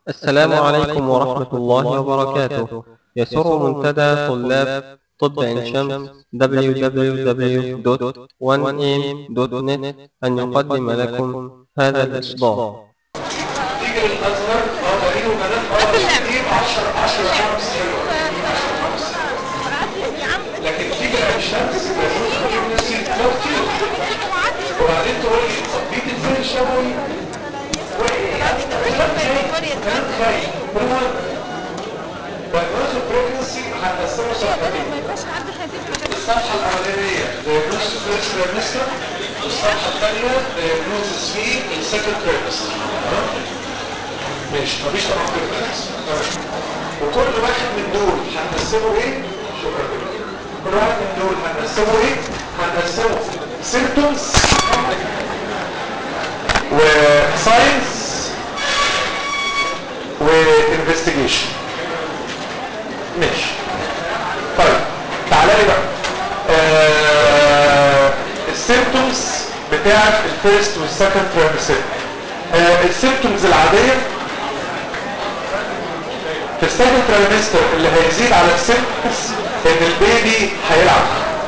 السلام عليكم ورحمة الله وبركاته يسر منتدى طلاب طب عين شمس www.1am.net أن يقدم لكم هذا الإصدار تيجي للازهر اه بقيله بنات اه كتير 10 10 خمس لكن تيجي لعين شمس بيقول نفسي كتير وبعدين تقول لي طب دي تنزل الشبوي كلام خايف المهم diagnosis of pregnancy هنقسمه صفحتين الصفحة الأولانية diagnosis of first trimester والصفحة الثانية diagnosis في السكند trimester ماشي مفيش تناقض وكل واحد من دول هنقسمه ايه؟ شكرا لك كل واحد من دول هنقسمه ايه؟ هنقسمه symptoms وساينس وانفستيجيشن ماشي طيب تعالى لي بقى آه السيمتومز بتاعت الفيرست والسكند تريمستر آه السيمتومز العاديه في السكند تريمستر اللي هيزيد على السيمتومز ان البيبي هيلعب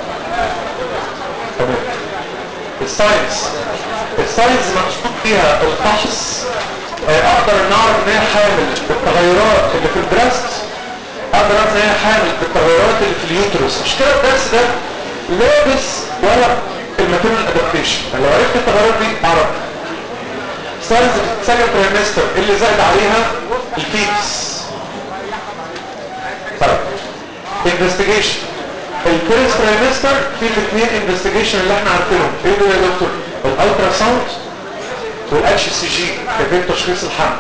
تمام الساينس الساينس مقصود فيها الفحص آه اقدر ان اعرف ان هي حامل بالتغيرات اللي في البريست اقدر اعرف ان هي حامل بالتغيرات اللي في اليوترس مش كده الدرس ده لابس ورق الماتيريال ادابتيشن لو عرفت التغيرات دي اعرف ساينس سكند تريمستر اللي زائد عليها الفيتس طيب انفستيجيشن الفيرست تريمستر في الاثنين انفستيجيشن اللي احنا عارفينهم ايه دول يا دكتور الالترا ساوند والاتش سي جي كيفيه تشخيص الحمل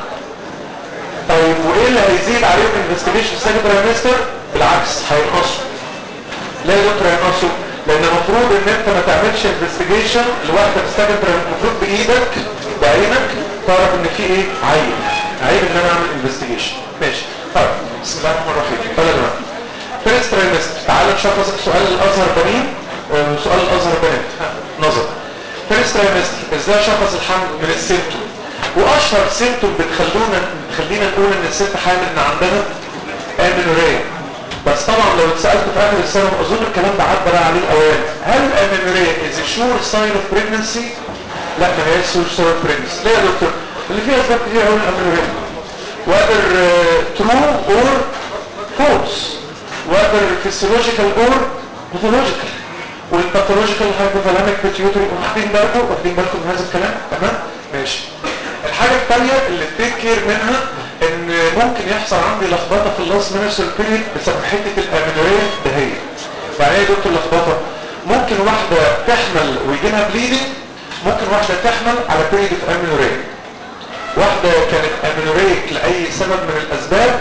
طيب وايه اللي هيزيد عليهم انفستيجيشن سكند تريمستر بالعكس هينقصوا لا يا دكتور هينقصوا لان المفروض ان انت ما تعملش انفستيجيشن لوحدك سكند المفروض بايدك بعينك تعرف ان في ايه عيب عيب ان انا اعمل انفستيجيشن ماشي طيب بسم الله الرحمن الرحيم يلا بقى فيرست تريمستر تعال نشخص سؤال الازهر بنين وسؤال الازهر بنات نظر فيرست تريمستر ازاي اشخص الحمل من السيمتوم واشهر سيمتوم بتخلونا بتخلينا نقول ان الست حامل ان عندها امينوريا بس طبعا لو اتسالت في اخر السنه واظن الكلام ده عدى بقى عليه الاوان هل الامينوريا از شور ساين اوف بريجنسي لا ما هي شور ساين اوف بريجنسي ليه يا دكتور اللي فيها اسباب كتير قوي الامينوريا whether uh, true or false whether physiological or pathological والباثولوجيكال هايبوثالاميك بيتيوتري واخدين بالكم واخدين بالكم من هذا الكلام تمام ماشي الحاجه الثانيه اللي تيك كير منها ان ممكن يحصل عندي لخبطه في اللاست مينستر بيريد بسبب حته الامينوريا دهيه يعني ايه يا دكتور لخبطه ممكن واحده تحمل ويجي لها بليدنج ممكن واحده تحمل على بيريد اوف امينوريا واحده كانت امينوريك لاي سبب من الاسباب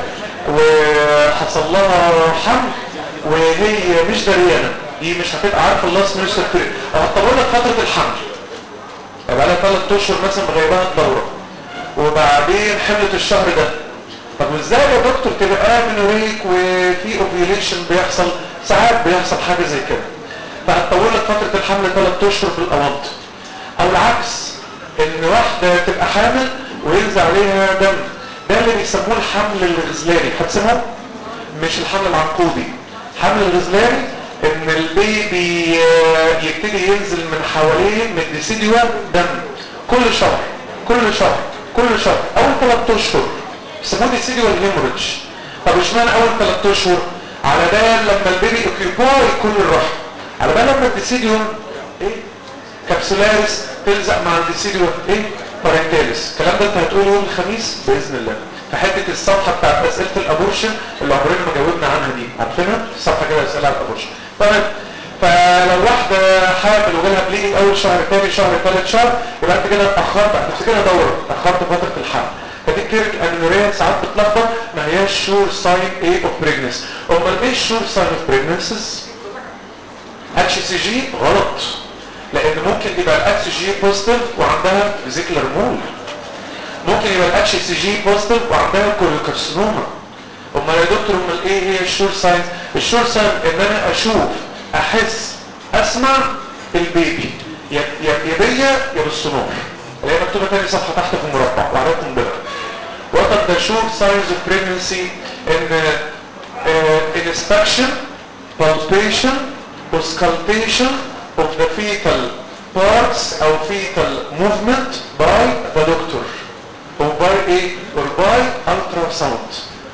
وحصل لها حمل وهي مش دريانه دي مش هتبقى عارفه اللاست مينستر بيريد هطول لك فتره الحمل يبقى لها ثلاث اشهر مثلا بغيبها الدوره وبعدين حملت الشهر ده طب وازاي يا دكتور تبقى امينوريك وفي اوفيوليشن بيحصل ساعات بيحصل حاجه زي كده فهتطول لك فتره الحمل ثلاث اشهر في الاونط او العكس ان واحده تبقى حامل وينزل عليها دم ده اللي بيسموه الحمل الغزلاني هتسموه مش الحمل العنقودي الحمل الغزلاني ان البيبي يبتدي ينزل من حواليه من ديسيديوا دم كل شهر كل شهر كل شهر اول ثلاث اشهر بيسموه ديسيديوا الهيموريدج طب اشمعنى اول ثلاث اشهر على بال لما البيبي اوكيباي كل الرحم على بال لما الديسيديوا ايه كابسولاريس تلزق مع الديسيديوا ايه بارنتاليس الكلام ده انت هتقوله يوم الخميس باذن الله في حته الصفحه بتاعت اسئله الابورشن اللي عمرنا ما جاوبنا عنها دي عارفينها الصفحه كده اسئله على الابورشن تمام فلو واحده حامل وجالها بليدنج اول شهر ثاني شهر ثالث شهر يبقى انت كده اتاخرت هتفتكرها دوره اتاخرت فتره الحمل فتذكر الامينوريا ساعات بتلخبط ما هياش شور ساين ايه اوف بريجنس امال ايه الشور ساين اوف بريجنسز اتش سي جي غلط لان ممكن يبقى الاتش جي بوزيتيف وعندها فيزيكلر مول ممكن يبقى الاتش سي جي بوزيتيف وعندها كوليوكارسينوما امال يا دكتور امال ايه هي الشور ساين الشور ساين ان انا اشوف احس اسمع البيبي يا يا بيا يا بالصنوع اللي هي مكتوبه تاني صفحه تحت في المربع وعليكم بها وات what are the sure signs of pregnancy in uh, uh, inspection palpation auscultation of the fetal parts or fetal movement by the doctor or by a or by ultrasound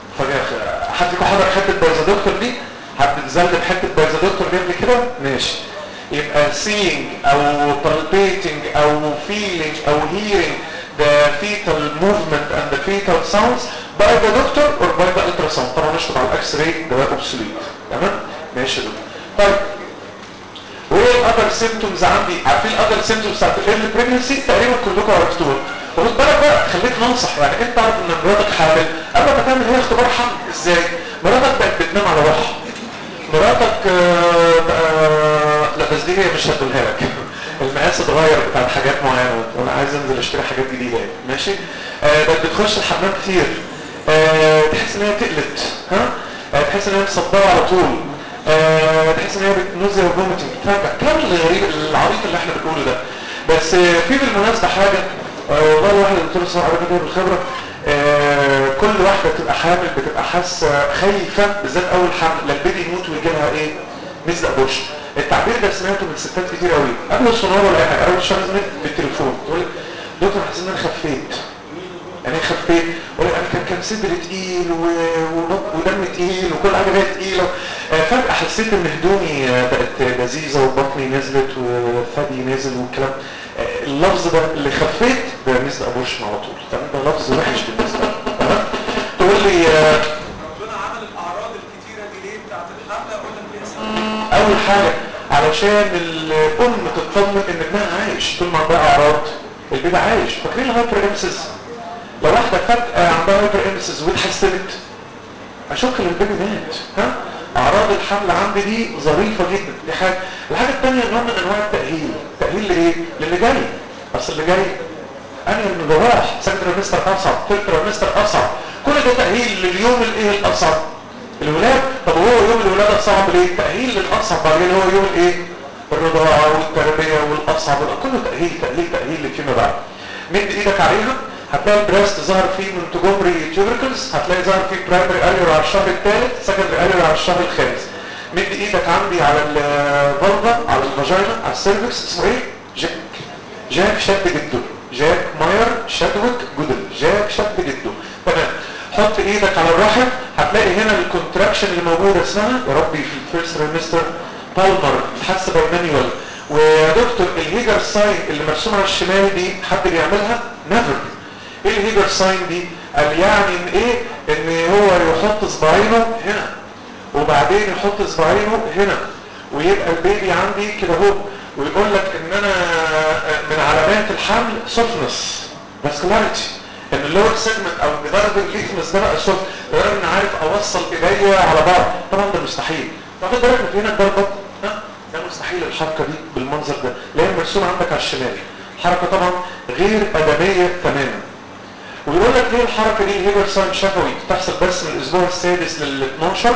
حد فيكم حضر حته بايزا دكتور دي حد نزل بحته بايزا دكتور دي قبل كده ماشي يبقى seeing او palpating او feeling او hearing the fetal movement and the fetal sounds by the doctor or by the ultrasound طبعا نشطب على الاكس راي ده بقى obsolete تمام ماشي دكتور طيب وايه الاذر سيمتومز عندي عارفين الاذر سيمتومز بتاعت الايرلي بريجنسي تقريبا كلكم عرفتوها وخد بالك بقى خليك ننصح يعني انت عارف ان مراتك حامل قبل ما تعمل هي اختبار حمل ازاي مراتك بقت بتنام على روحها مراتك آه آه لا بس دي هي مش هتقولها لك المقاس اتغير بتاع حاجات معينه وانا عايز انزل اشتري حاجات جديده يعني ماشي آه بقت بتخش الحمام كتير آه تحس ان هي تقلت ها آه تحس ان هي مصدره على طول آه تحس ان هي بتنوزيا وفوميتنج ترجع الكلام الغريب العبيط اللي احنا بنقوله ده بس آه في بالمناسبه حاجه آه والله الواحد الدكتور صار على كده بالخبره آه كل واحده بتبقى حامل بتبقى حاسه خايفه بالذات اول حمل لا البيبي يموت ويجي لها ايه مزق بوش التعبير ده سمعته من ستات كتير قوي قبل السونار ولا اي حاجه اول شهر زميلت بالتليفون تقول لي دكتور حاسس ان انا خفيت يعني خفيت ولا انا كان كان صدري تقيل ودم تقيل وكل حاجه بقت تقيله آه فجاه حسيت ان هدومي بقت لذيذه وبطني نزلت وثدي نزل والكلام آه اللفظ ده اللي خفيت ده نزل ابورشن على طول تمام ده لفظ وحش بالنسبه لي تمام تقول لي آه ربنا عمل الاعراض الكتيره دي ليه بتاعت الحمله اقول لك ليه سبب اول حاجه علشان الام تطمن ان ابنها عايش طول ما عندها اعراض البيبي عايش فاكرين الهايبر امسيس لو واحده فجاه عندها هايبر امسيس واتحسنت اشك ان البيبي مات ها اعراض الحمل عندي دي ظريفه جدا دي حاجه الحاجه الثانيه نوع من انواع التاهيل تاهيل لايه للي جاي اصل اللي جاي انا اللي بروح سكند تريمستر اصعب ثالث تريمستر اصعب كل ده تاهيل لليوم الايه الاصعب الولاد طب هو يوم الولاده صعب ليه تاهيل للاصعب بعدين هو يوم الايه الرضاعه والتربيه والاصعب كله تاهيل تاهيل تاهيل فيما بعد مد ايدك عليها هتلاقي البريست ظهر فيه منتجومري تيوبركلز هتلاقي ظهر فيه برايمري اليور على الشهر الثالث سكندري اليور على الشهر الخامس مد ايدك عندي على الفالفا على الفاجينا على السيرفكس اسمه ايه جاك جاك شد جده جاك ماير شادويك جودل جاك شد جده تمام حط ايدك على الرحم هتلاقي هنا الكونتراكشن اللي موجوده اسمها يا ربي في الفيرست ريمستر بالمر تحس بالمانيوال ويا دكتور الهيجر ساين اللي مرسوم على الشمال دي حد بيعملها نيفر ايه الهيجر ساين دي قال يعني ان ايه ان هو يحط صباعينه هنا وبعدين يحط صباعينه هنا ويبقى البيبي عندي كده اهو ويقول لك ان انا من علامات الحمل سوفنس فاسكولاريتي ان اللور سيجمنت او الديفلوبينج ليكنس ده بقى سوفت غير ان عارف اوصل ايديا على بعض طبعا ده مستحيل تاخد بالك من هنا ده البطن ها ده مستحيل الحركه دي بالمنظر ده لان مرسوم عندك على الشمال حركه طبعا غير ادميه تماما ويقول لك ليه الحركه دي الهيبر ساين شفوي بتحصل بس من الاسبوع السادس لل 12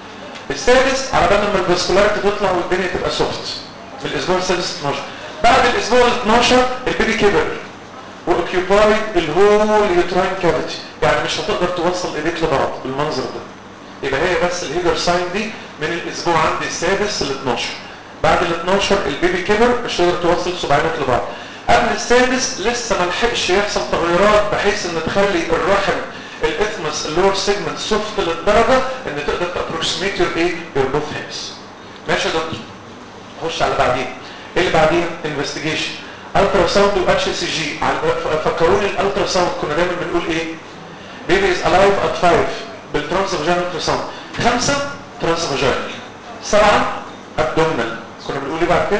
السادس على بال ما الفاسكولاريتي تطلع والدنيا تبقى سوفت من الاسبوع السادس 12 بعد الاسبوع ال 12 البيبي كبر واوكيوبايد الهول يوتراين كافيتي يعني مش هتقدر توصل ايديك لبعض بالمنظر ده يبقى هي بس الهيجر ساين دي من الاسبوع عندي السادس ل 12 بعد ال 12 البيبي كبر مش تقدر توصل صباعينك لبعض قبل السادس لسه ما لحقش يحصل تغيرات بحيث ان تخلي الرحم الاثمس اللور سيجمنت سوفت للدرجه ان تقدر تابروكسيميت يور ايه يور بوث هيبس ماشي يا دكتور نخش على بعدين ايه اللي بعدين انفستيجيشن الترا ساوند واتش سي جي فكروني الالترا ساوند كنا دايما بنقول ايه بيبي از الايف ات 5 بالترانس فاجينال الترا ساوند خمسه ترانس فاجينال سبعه ابدومينال كنا بنقول ايه بعد كده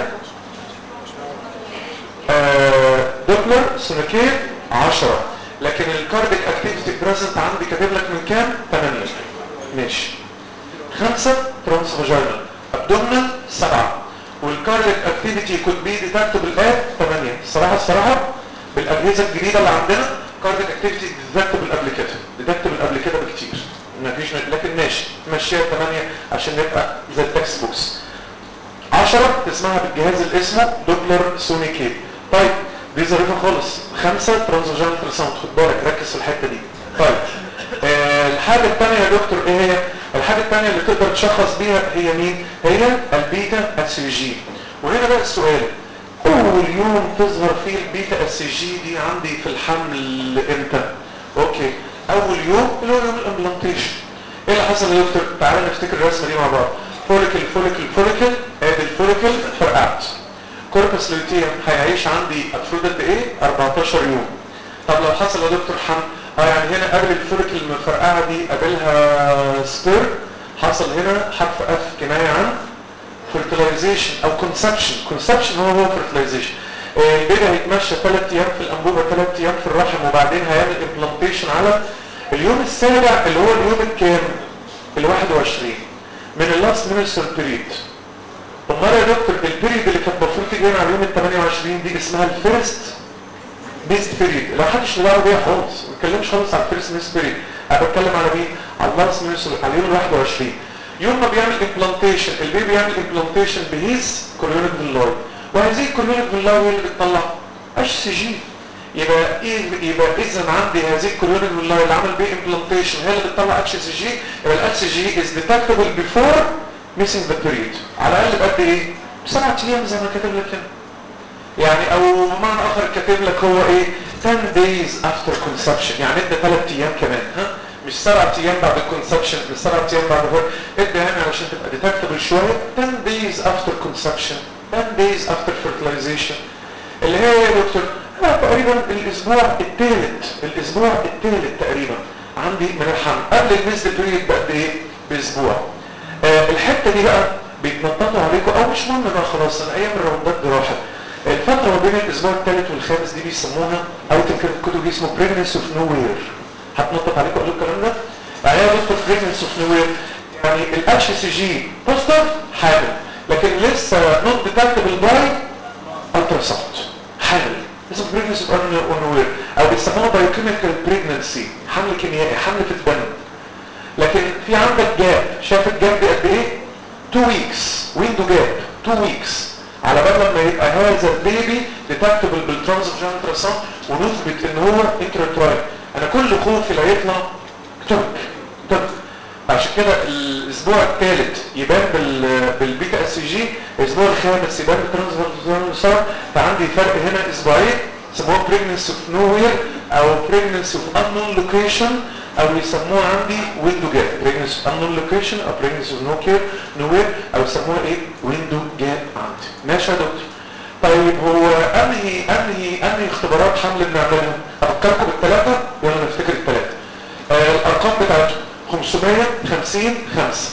آه دوبلر سونيكير 10 لكن الكارديك اكتيفيتي بريزنت عندي كاتب لك من كام 8 ماشي خمسه ترانس فاجينال ابدومينال سبعه والكارديك اكتيفيتي كود بي ديتكتبل ات 8 الصراحه الصراحه بالاجهزه الجديده اللي عندنا كارديك اكتيفيتي ديتكتبل قبل كده ديتكتبل قبل كده بكتير مفيش لكن ماشي مشيها 8 عشان نبقى زي التكست بوكس 10 تسمعها بالجهاز اللي اسمه دوبلر سونيكيت طيب دي ظريفه خالص خمسه ترانزجنال ساوند خد بالك ركز في الحته دي طيب آه الحاجة الثانية يا دكتور ايه هي الحاجة الثانية اللي تقدر تشخص بيها هي مين هي البيتا اس جي وهنا بقى السؤال اول يوم تظهر فيه البيتا اس جي دي عندي في الحمل امتى اوكي اول يوم اللي هو يوم الامبلانتيشن ايه اللي حصل يا دكتور تعالى نفتكر الرسمه دي مع بعض فوليكل فوليكل فوليكل ادي الفوليكل فرقعت كوربس لوتيوم هيعيش عندي المفروض قد ايه 14 يوم طب لو حصل يا دكتور حمل اه يعني هنا قبل الفوليكل المفرقعه دي قابلها سبير حصل هنا حرف اف كنايه عن fertilization او conception conception هو هو fertilization البيبي هيتمشى ثلاث ايام في الانبوبه ثلاث ايام في الرحم وبعدين هيعمل implantation على اليوم السابع اللي هو اليوم الكام ال 21 من اللاست مينستر بيريد امال يا دكتور البيريد اللي كانت المفروض تيجي هنا على اليوم ال 28 دي اسمها الفيرست ميست بيريد لو حدش له بيها خالص ما بتكلمش خالص على الفيرست ميست بيريد انا بتكلم على مين على اللاست مينستر على اليوم ال 21 يوم ما بيعمل امبلانتيشن البيبي بيعمل امبلانتيشن بهيز كوريونيك فيلاي وهذه الكوريونيك فيلاي هي اللي بتطلع اتش سي جي يبقى ايه يبقى اذا عندي هذه الكوريونيك فيلاي اللي عمل بيه امبلانتيشن هي اللي بتطلع اتش سي جي يبقى الاتش سي جي از ديتكتبل بيفور ميسنج ذا بيريد على الاقل بقد ايه؟ بسبعة ايام زي ما كاتب لك هنا يعني او بمعنى اخر كاتب لك هو ايه 10 days after conception يعني ادى 3 ايام كمان ها مش سبعة ايام بعد الكونسبشن مش سبعة ايام بعد الهور ادي هنا علشان تبقى ديتكتبل شوية 10 days after conception 10 days after fertilization اللي هي يا دكتور لا تقريبا الاسبوع الثالث الاسبوع الثالث تقريبا عندي من الحمل قبل الميز بريد بقد ايه باسبوع آه الحته دي بقى بيتنططوا عليكم او مش مهم بقى خلاص انا ايام الراوندات دي راحت الفتره ما بين الاسبوع الثالث والخامس دي بيسموها او تمكن الكتب دي اسمه pregnancy of nowhere هتنطط عليكم اقول الكلام ده يعني ايه دكتور pregnancy of nowhere يعني الاتش سي جي بوستر حامل لكن لسه نوت ديتكتبل باي الترا ساوند حامل اسمه pregnancy of nowhere او بيسموها biochemical pregnancy حمل كيميائي حمل في الدم لكن في عندك جاب شايف الجاب دي قد ايه 2 ويكس ويندو جاب 2 ويكس على بال لما يبقى هذا البيبي ديتكتبل بالترانزفجن تراساوند ونثبت ان هو انتراترايل انا كل خوفي لا يطلع ترك ترك عشان كده الاسبوع الثالث يبان بال بالبيتا اس جي الاسبوع الخامس يبان بالترانزفجن فعندي فرق هنا اسبوعين يسموها بريجنسي اوف نوير او بريجنسي اوف unknown لوكيشن او يسموها عندي ويندو جاب بريجنسي اوف unknown لوكيشن او بريجنسي اوف نو كير نوير او يسموها ايه ويندو جاب عندي ماشي يا دكتور طيب هو انهي انهي انهي اختبارات حمل بنعملها افكركم بالثلاثه يلا نفتكر الثلاثه آه الارقام بتاعتهم 550 5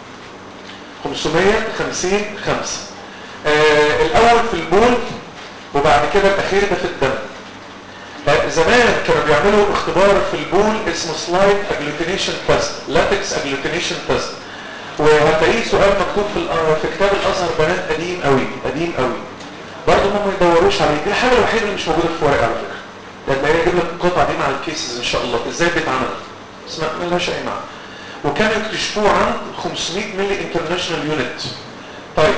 550 5 آه الاول في البول وبعد كده الاخير ده في الدم زمان كانوا بيعملوا اختبار في البول اسمه سلايد اجلوتينيشن تيست لاتكس اجلوتينيشن تيست وهتلاقيه سؤال مكتوب في في كتاب الازهر بنات قديم قوي قديم قوي برضه هم ما يدوروش عليه دي الحاجه الوحيده اللي مش موجوده في ورق على فكره لما يجيب لك القطعه دي مع الكيسز ان شاء الله ازاي بيتعمل بس ما لهاش اي معنى وكانوا يكتشفوه عن 500 ملي انترناشونال يونت طيب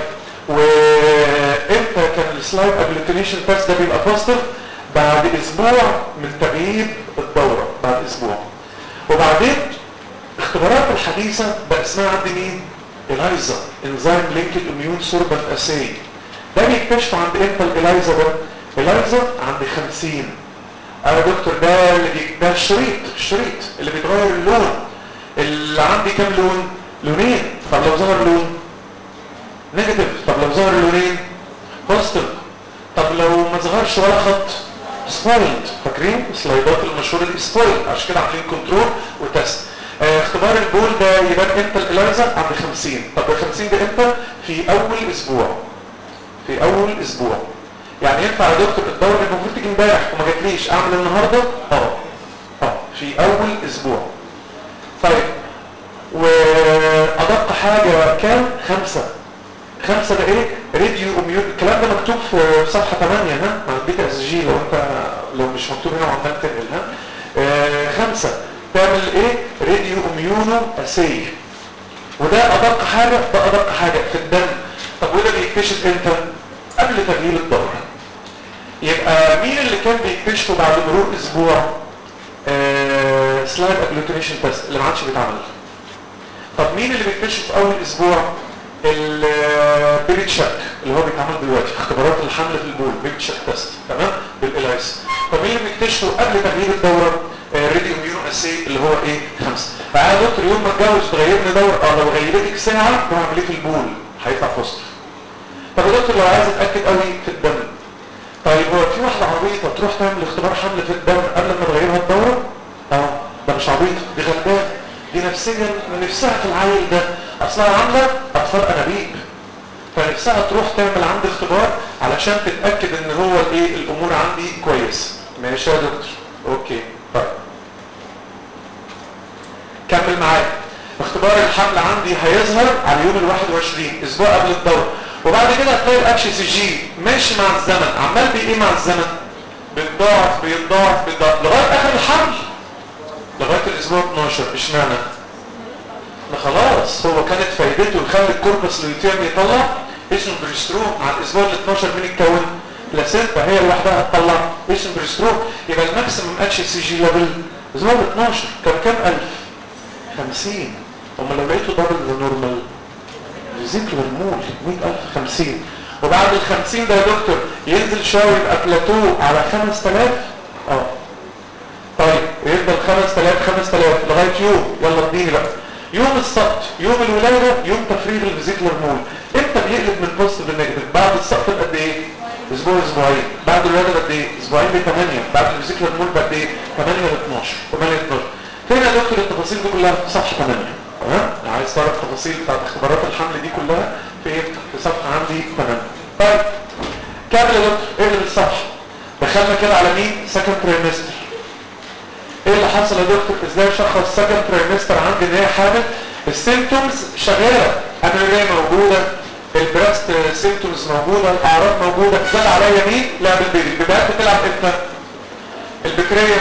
وامتى كان السلايد اجلوتينيشن تيست ده بيبقى بوزيتيف بعد اسبوع من تغيير الدورة بعد اسبوع وبعدين اختبارات الحديثة بقى اسمها عند مين الايزا انزيم لينكد اميون سوربنت اساي ده بيكتشف عند امتى الايزا ده الايزا عند 50 انا دكتور ده اللي بي... ده الشريط الشريط اللي بيتغير اللون اللي عندي كام لون لونين طب لو ظهر لون نيجاتيف طب لو ظهر لونين بوزيتيف طب لو ما ظهرش ولا خط سبويلد فاكرين السلايدات المشهوره دي سبويلد عشان كده عاملين كنترول وتست آه اختبار البول ده يبان امتى الاليزا عند 50 طب ال 50 ده امتى في اول اسبوع في اول اسبوع يعني ينفع يا دكتور الدوره اللي المفروض تيجي امبارح وما جاتليش اعمل النهارده اه اه في اول اسبوع طيب وادق حاجه كام خمسه خمسة ده ايه راديو اميون الكلام ده مكتوب في صفحة 8 ها مع البيتا اس جي لو انت لو مش مكتوب هنا وعمال تنقل ها آه خمسة تعمل ايه راديو اميونو اسي وده ادق حاجة ده ادق حاجة في الدم طب وده بيكتشف امتى قبل تغيير الدورة يبقى مين اللي كان بيكتشفه بعد مرور اسبوع آه سلايد اجلوتينيشن تيست اللي ما عادش بيتعمل طب مين اللي بيكتشف في اول اسبوع البيبي تشيك اللي هو بيتعمل دلوقتي اختبارات الحمل في البول بيبي تشيك تيست تمام بالالايس طب مين اللي بيكتشفه قبل تغيير الدوره ريدي اميونو اسي اللي هو ايه خمسه فعلى دكتور يوم ما اتجوز تغيرني دوره اه لو غيرتك ساعه بعمل ايه في البول هيطلع بوزيتيف طب يا دكتور لو عايز اتاكد قوي في الدم طيب هو في واحده عبيطه تروح تعمل اختبار حمل في الدم قبل ما تغيرها الدوره اه ده مش عبيطه دي غلبان دي نفسيا نفسها في العيل ده اصلها عامله اطفال انابيب فنفسها تروح تعمل عندي اختبار علشان تتاكد ان هو الايه الامور عندي كويس ماشي يا دكتور اوكي طيب كمل معايا اختبار الحمل عندي هيظهر على يوم ال 21 اسبوع قبل الدوره وبعد كده هتلاقي الاتش سي جي ماشي مع الزمن عمال بايه مع الزمن بيتضاعف بيتضاعف بيتضاعف لغايه اخر الحمل لغايه الاسبوع 12 اشمعنى ما خلاص هو كانت فايدته يخلي الكوربس لوتيوم يطلع اسمه بريسترون على الاسبوع ال 12 مين اتكون بلاسينتا هي لوحدها هتطلع اسمه بريسترون يبقى الماكسيمم اتش سي جي ليفل الاسبوع ال 12 كان كام الف 50 هم لو لقيته دبل ذا نورمال ذكر المول 100000 50 وبعد ال 50 ده يا دكتور ينزل شويه يبقى بلاتو على 5000 اه طيب يفضل 5000 5000 لغايه يوم يلا اديني بقى يوم السبت يوم الولاده يوم تفريغ الفيزيكولار مول امتى بيقلب من بوزيتيف لنيجاتيف بعد السقط بقد ايه اسبوع اسبوعين بعد الولاده بقد ايه اسبوعين ب 8 بعد الفيزيكولار مول بقد ايه 8 ل 12 8 ل 12 فين يا دكتور التفاصيل دي كلها في صفحه 8 تمام عايز تعرف التفاصيل بتاعت اختبارات الحمل دي كلها في ايه في صفحه عندي 8 طيب كمل يا دكتور اقلب الصفحه دخلنا كده على مين سكند تريمستر ايه اللي حصل يا دكتور ازاي شخص سكند تريمستر عندي ان هي حامل السيمتومز شغاله اميريه موجوده البريست سيمتومز موجوده الاعراض موجوده زاد عليا مين لعب البيبي البيبيات بتلعب امتى البكريه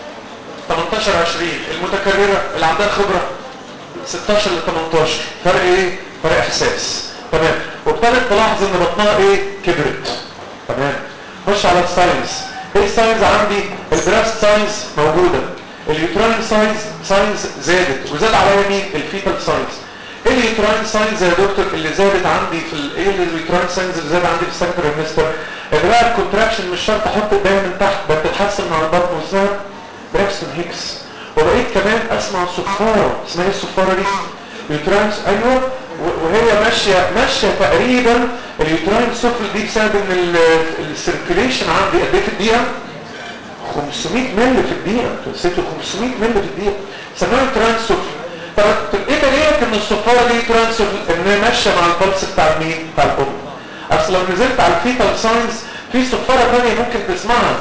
18 20 المتكرره اللي عندها خبره 16 ل 18 فرق ايه فرق احساس تمام وابتدت تلاحظ ان بطنها ايه كبرت تمام خش على الساينس ايه الساينز عندي البراست ساينز موجوده اليوتراين ساينز ساينز زادت وزاد عليها مين الفيتال ساينز ايه اليوتراين ساينز يا دكتور اللي زادت عندي في ال... ايه اليوتراين ساينز اللي زاد عندي في السكتر المستر اللي بقى الكونتراكشن مش شرط احط ايديا من تحت بقت تتحسن مع البطن واسمها براكستون هيكس وبقيت كمان اسمع صفاره اسمها ايه الصفاره دي يوتراينس ايوه وهي ماشيه ماشيه تقريبا اليوتراين سفل دي بسبب ان السيركيليشن عندي قد ايه في الدقيقه 500 مللي في الدقيقه نسيته 500 مللي في الدقيقه سموها يوتراين سفل طب ايه دليلك ان الصفاره دي يوتراين سفل ان هي ماشيه مع البلس بتاع مين بتاع الام اصل لو نزلت على الفيتال ساينس في صفاره ثانيه ممكن تسمعها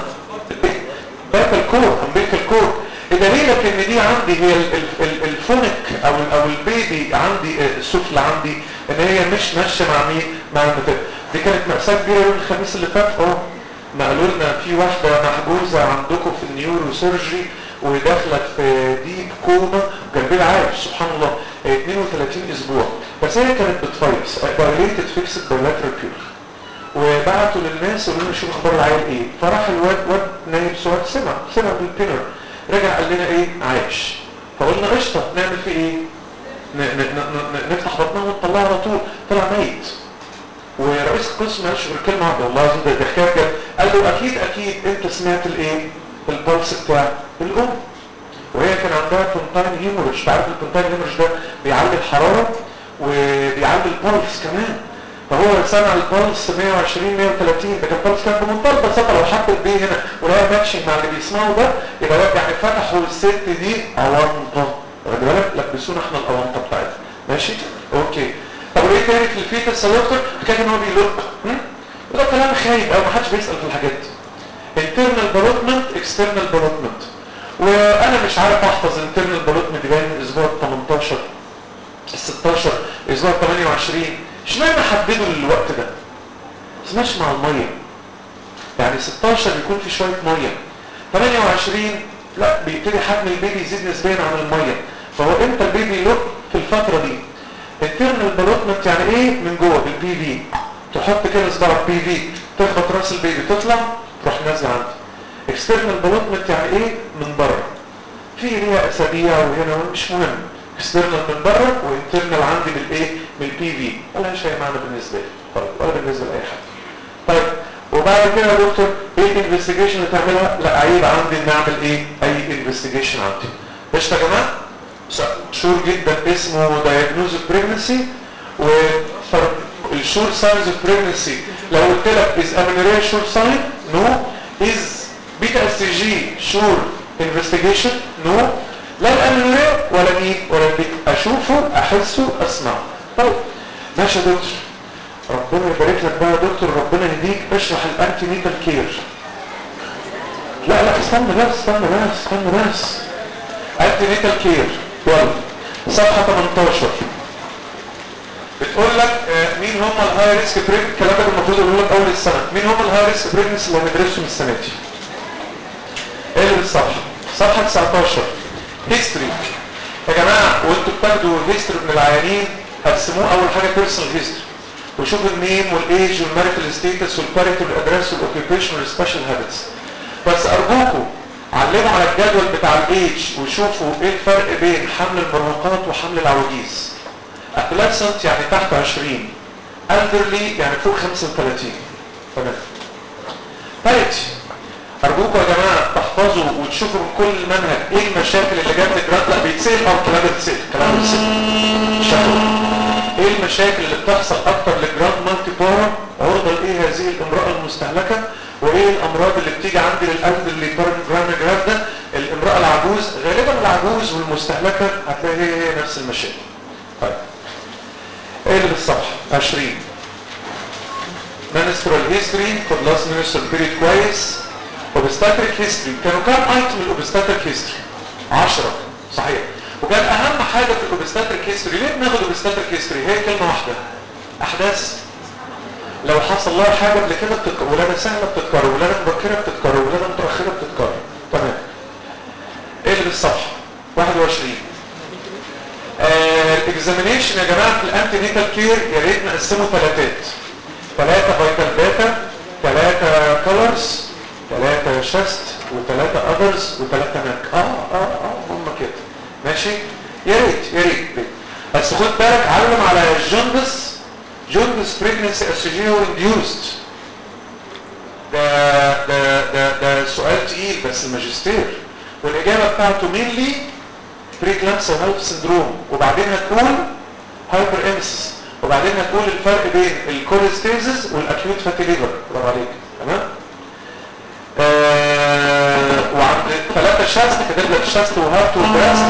باك الكور امبيك الكور دليلك ان دي عندي هي الفونك او او البيبي عندي السفلى عندي ان هي مش ماشيه مع مين مع المتابع دي كانت مأساة كبيرة يوم الخميس اللي فات اه ما قالوا لنا في واحدة محجوزة عندكم في النيورو سيرجري وداخلة في ديب كوما جنبنا عايش سبحان الله 32 اسبوع بس هي كانت بتفيص دايليتد فيكسد بايلاترال بيور وبعتوا للناس يقولوا لنا شوف اخبار العيل ايه فراح الواد واد نايم سؤال سمع سمع بالبينر رجع قال لنا ايه عايش فقلنا قشطه نعمل فيه ايه نفتح بطنه ونطلعه على طول طلع ميت ورئيس القسم ما قالش غير كلمه واحده والله العظيم ده حكايه بجد قال له اكيد اكيد انت سمعت الايه البلس بتاع الام وهي كان عندها بونتاين هيموريج تعرف البونتاين هيموريج ده بيعلي الحراره وبيعلي البلس كمان فهو سمع البلس 120 130 ده كان البلس كان بمنتهى البساطه لو حط البي هنا ولقى ماتشنج مع اللي بيسمعه ده يبقى يعني فتحوا الست دي اونطه واخد بالك لبسونا احنا الاونطه بتاعتها ماشي اوكي طب وايه تاني في الفيتس يا دكتور حكايه ان هو بيلق وده كلام خايب او ما حدش بيسال في الحاجات دي internal development external development وانا مش عارف احفظ internal development باين من اسبوع 18 ال 16 اسبوع 28 اشمعنى حددوا الوقت ده اسمهاش مع الميه يعني 16 بيكون في شويه ميه 28 لا بيبتدي حجم البيبي يزيد نسبيا عن الميه فهو امتى البيبي يلق في الفتره دي internal development يعني ايه من جوه بالبي في تحط كده صباعك بي في تخبط راس البيبي تطلع تروح نازله عندي external development يعني ايه من بره في ليها اسابيع وهنا مش مهم اكسترنال من بره وانترنال عندي بالايه بالبي في ولا شيء معنى بالنسبه لي طيب ولا بالنسبه لاي حد طيب وبعد كده يا دكتور ايه الانفستيجيشن اللي تعملها لا عيب عندي ان اعمل ايه اي انفستيجيشن عندي قشطه يا جماعه مشهور جدا اسمه دايجنوز بريجنسي والشور ساينز اوف بريجنسي لو قلت لك از امينوريا شور ساين نو از بيتا اس جي شور انفستيجيشن نو لا الامينوريا ولا مين ولا البيتا اشوفه احسه اسمعه طيب ماشي يا دكتور ربنا يبارك لك بقى يا دكتور ربنا يهديك اشرح الانتي نيتال كير لا لا استنى بس استنى بس استنى بس انتي نيتال كير يلا صفحه 18 بتقول لك آه، مين هم الهاي ريسك بريجنس الكلام ده المفروض اقول لك اول السنه مين هم الهاي ريسك بريجنس اللي هندرسهم السنه دي اقلب الصفحه صفحه 19 هيستوري يا جماعه وانتوا بتاخدوا هيستوري من العيانين قسموه اول حاجه بيرسونال هيستوري وشوفوا النيم والايج والماريتال ستيتس والباريتال والادرس والاوكيبيشن والسبيشال هابتس بس ارجوكم علموا على الجدول بتاع الايج وشوفوا ايه الفرق بين حمل المراهقات وحمل العواجيز adolescent يعني تحت 20 elderly يعني فوق 35 تمام باريتي ارجوكم يا جماعه تحفظوا وتشوفوا من كل منهج ايه المشاكل اللي جت للجراند لا بيتسال او الكلام ده بيتسال الكلام ده بيتسال شافوا ايه المشاكل اللي بتحصل اكتر للجراند مالتي بارا عرضه لايه هذه الامراه المستهلكه وايه الامراض اللي بتيجي عندي للقلب اللي جراند جراند ده الامراه العجوز غالبا العجوز والمستهلكه هتلاقي هي هي نفس المشاكل طيب اقلب الصفحه 20 menstrual history خد last menstrual period كويس obstetric history كانوا كام ايتم الاوبستاتريك هيستوري 10 صحيح وكان اهم حاجه في الاوبستاتريك هيستوري ليه بناخد اوبستاتريك هيستوري هي كلمه واحده احداث لو حصل لها حاجه قبل كده بتتكرر ولاده سهله بتتكرر ولاده مبكره بتتكرر ولاده متاخره بتتكرر تمام اقلب الصفحه 21 الاكزامينيشن يا جماعه في الانتي نيتال كير يا ريت نقسمه ثلاثات ثلاثه فيتال داتا ثلاثه كولرز ثلاثة شست وثلاثة اذرز وثلاثة نك اه اه اه هم كده ماشي يا ريت يا ريت بس خد بالك علم على الجوندس جوندس بريجنسي اسوجيو انديوست ده ده ده ده سؤال تقيل بس الماجستير والاجابه بتاعته مينلي بريكلامسا هيلث سندروم وبعدين هتقول هايبر امسس وبعدين هتقول الفرق بين الكوليستيزز والاكيوت فاتي ليفر برافو عليك تمام آه وعند ثلاثة شاست كاتب لك شاست وهارت وبراست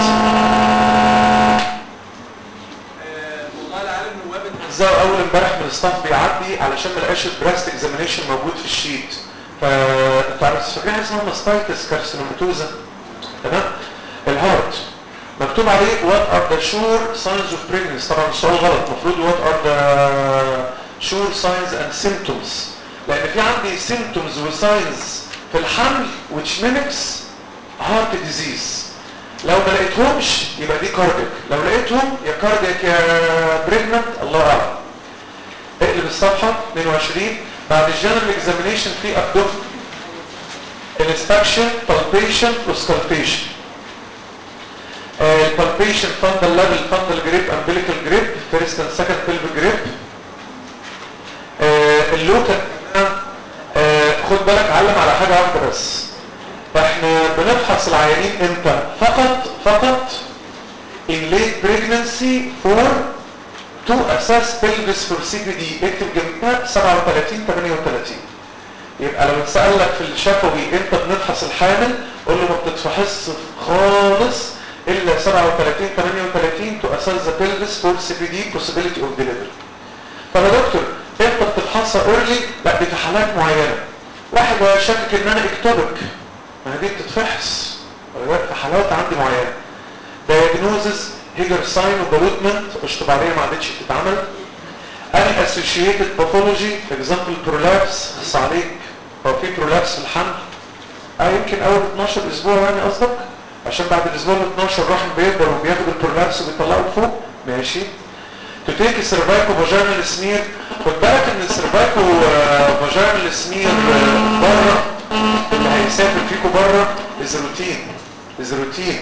والله العالم نواب زي اول امبارح من الستاف بيعدي علشان ما لقاش البراست اكزامينيشن موجود في الشيت فانت عارف فاكرها اسمها ماستايتس كارسينوماتوزا تمام الهارت مكتوب عليه وات ار ذا شور ساينز اوف بريجنس طبعا السؤال غلط المفروض وات ار ذا شور ساينز اند سيمبتومز لان في عندي سيمبتومز وساينز في الحمل which mimics heart disease لو ما لقيتهمش يبقى دي كارديك لو لقيتهم يا كارديك يا بريجننت الله اعلم اقلب الصفحه 22 بعد الجنرال اكزامينيشن في ابدومن انسبكشن بالبيشن وسكالبيشن البالبيشن فاندل ليفل فاندل جريب امبليكال جريب فيرست اند سكند بيلفيك جريب اللوكال خد بالك علم على حاجه واحده بس احنا بنفحص العيانين امتى فقط فقط in late pregnancy for to assess pelvis for CPD اكتب جنبها 37 38 يبقى لو اتسأل لك في الشفوي امتى بنفحص الحامل قول له ما بتتفحصش خالص الا 37 38 to assess the pelvis for CPD possibility of delivery طب يا دكتور امتى بتفحصها early لا دي في حالات معينه واحد شاكك ان انا اكتوبك ما هي دي بتتفحص في حالات عندي معينه diagnosis هيجر ساين وبالوتمنت اشطب عليها ما عادتش بتتعمل اني اسوشيتد باثولوجي اكزامبل برولابس خص عليك هو في برولابس في الحمل اه يمكن اول 12 اسبوع يعني قصدك عشان بعد الاسبوع ال 12 الرحم بيكبر وبياخد البرولابس وبيطلعه لفوق ماشي تتيك السيرفايكو فاجينال سمير خد بالك ان السيرفايكو فاجينال سمير بره اللي هيسافر فيكو بره از روتين از روتين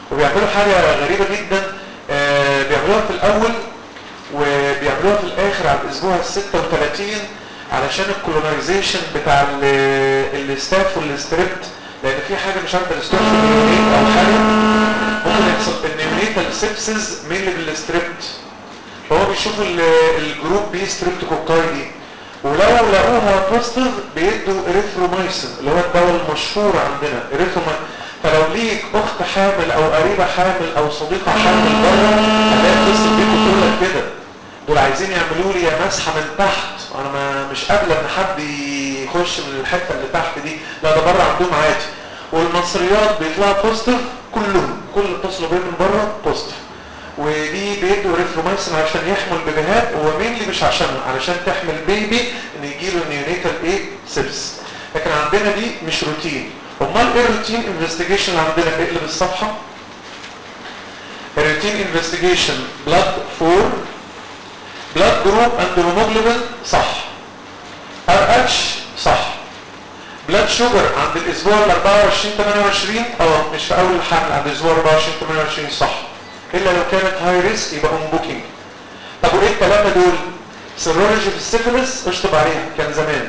وبيعملوا حاجة غريبة جدا آه بيعملوها في الأول وبيعملوها في الآخر على الأسبوع ال 36 علشان الكولونايزيشن بتاع الستاف والستريبت لأن في حاجة مش عارف الستاف أو حاجة ممكن يحصل النيونيتال سيبسز مين اللي بالستريبت فهو بيشوفوا الجروب بي ستريبت كوكاي دي ولو لقوها بوزيتيف بيدوا اريثرومايسين اللي هو الدواء المشهور عندنا اريثرومايسين فلو ليك اخت حامل او قريبه حامل او صديقه حامل بره هتلاقي بتصل بيك وتقول لك كده دول عايزين يعملوا لي يا مسحه من تحت انا ما مش قابله ان حد يخش من الحته اللي تحت دي لا ده بره عندهم عادي والمصريات بيطلعوا بوزيتيف كلهم كل اللي اتصلوا بيه من بره بوزيتيف ودي بيدوا ريثرومايسين عشان يحمل بيبيهات هو مين اللي مش عشانها علشان تحمل بيبي ان يجيله نيونيتال ايه سيبس لكن عندنا دي مش روتين امال ايه الروتين انفستيجيشن اللي عندنا اقلب الصفحه الروتين انفستيجيشن بلاد فور بلاد جروب اند هيموجلوبين صح ار اتش صح بلاد شوجر عند الاسبوع ال 24 28 اه مش في اول الحمل عند الاسبوع 24 28 صح الا لو كانت هاي ريسك يبقى اون بوكينج طب وايه الثلاثه دول سيرولوجي في السيفلس اشطب عليها كان زمان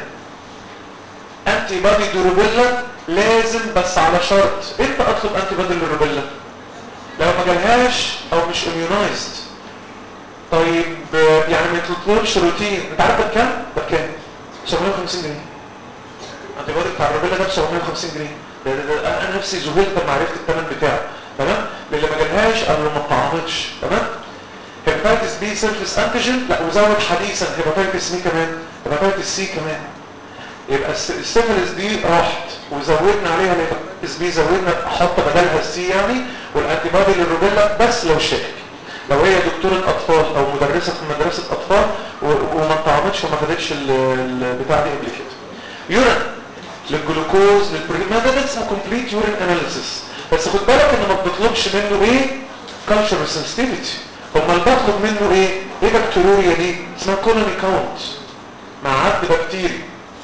انتي بادي دوروبيلا لازم بس على شرط امتى اطلب انتي بادي للروبيلا لو ما جالهاش او مش اميونايزد طيب يعني ما تطلبش روتين انت عارف ده بكام ده بكام 750 جنيه انتي بادي بتاع الروبيلا ده ب 750 جنيه ده ده ده انا نفسي ذهلت لما عرفت الثمن بتاعه تمام للي ما جالهاش قبل ما اتطعمتش تمام هيباتيتس بي سيرفيس انتيجين لا وزود حديثا هيباتيتس مي كمان هيباتيتس سي كمان يبقى السيفلس دي راحت وزودنا عليها الهيباتيتس بي زودنا حط بدلها السي يعني والانتي بادي للروبيلا بس لو شاك لو هي دكتورة اطفال او مدرسة في مدرسة اطفال وما اتطعمتش وما خدتش البتاع دي قبل كده يورين للجلوكوز للبروتين ما ده اسمه كومبليت يورين اناليسيس بس خد بالك ان ما بتطلبش منه ايه كالتشر سنسيتيفيتي امال بطلب منه ايه ايه بكتيريا دي اسمها كولوني كاونت معد بكتيري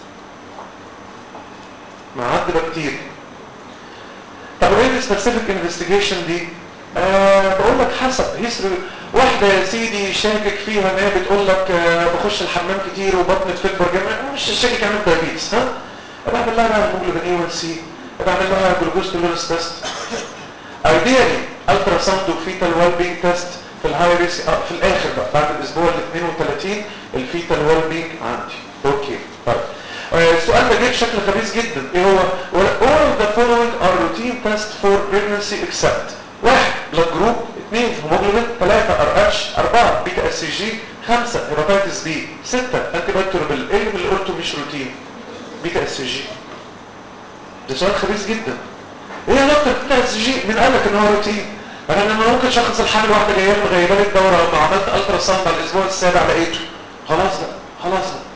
معد بكتيري طب وايه السبيسيفيك انفستيجيشن دي آه بقول لك حسب هيستوري واحدة يا سيدي شاكك فيها ان هي بتقول لك آه بخش الحمام كتير وبطني بتكبر جامد مش شاكك عامل دايبيتس ها بعمل لها هيموجلوبين اي 1 سي بعمل لها جلوكوز توليرنس تيست ايديالي الترا ساوند وفيتال ويل بينج تيست في الهاي ريسك في الاخر بقى بعد الاسبوع ال 32 الفيتال ويل بينج عندي اوكي طيب السؤال ده جه بشكل خبيث جدا ايه هو all of the following are routine tests for pregnancy except واحد بلاد جروب اثنين هيموجلوبين ثلاثة ار اتش أربعة بيتا اس جي خمسة هيباتيتس بي ستة انتي بايوتوربل ايه اللي قلته مش روتين بيتا اس جي ده سؤال خبيث جدا ايه يا دكتور بيتا اس جي مين قال لك ان هو روتين انا لما ممكن شخص الحامل واحده جايه لي مغيبه لي الدوره لما عملت الترا ساوند على الاسبوع السابع لقيته خلاص بقى خلاص بقى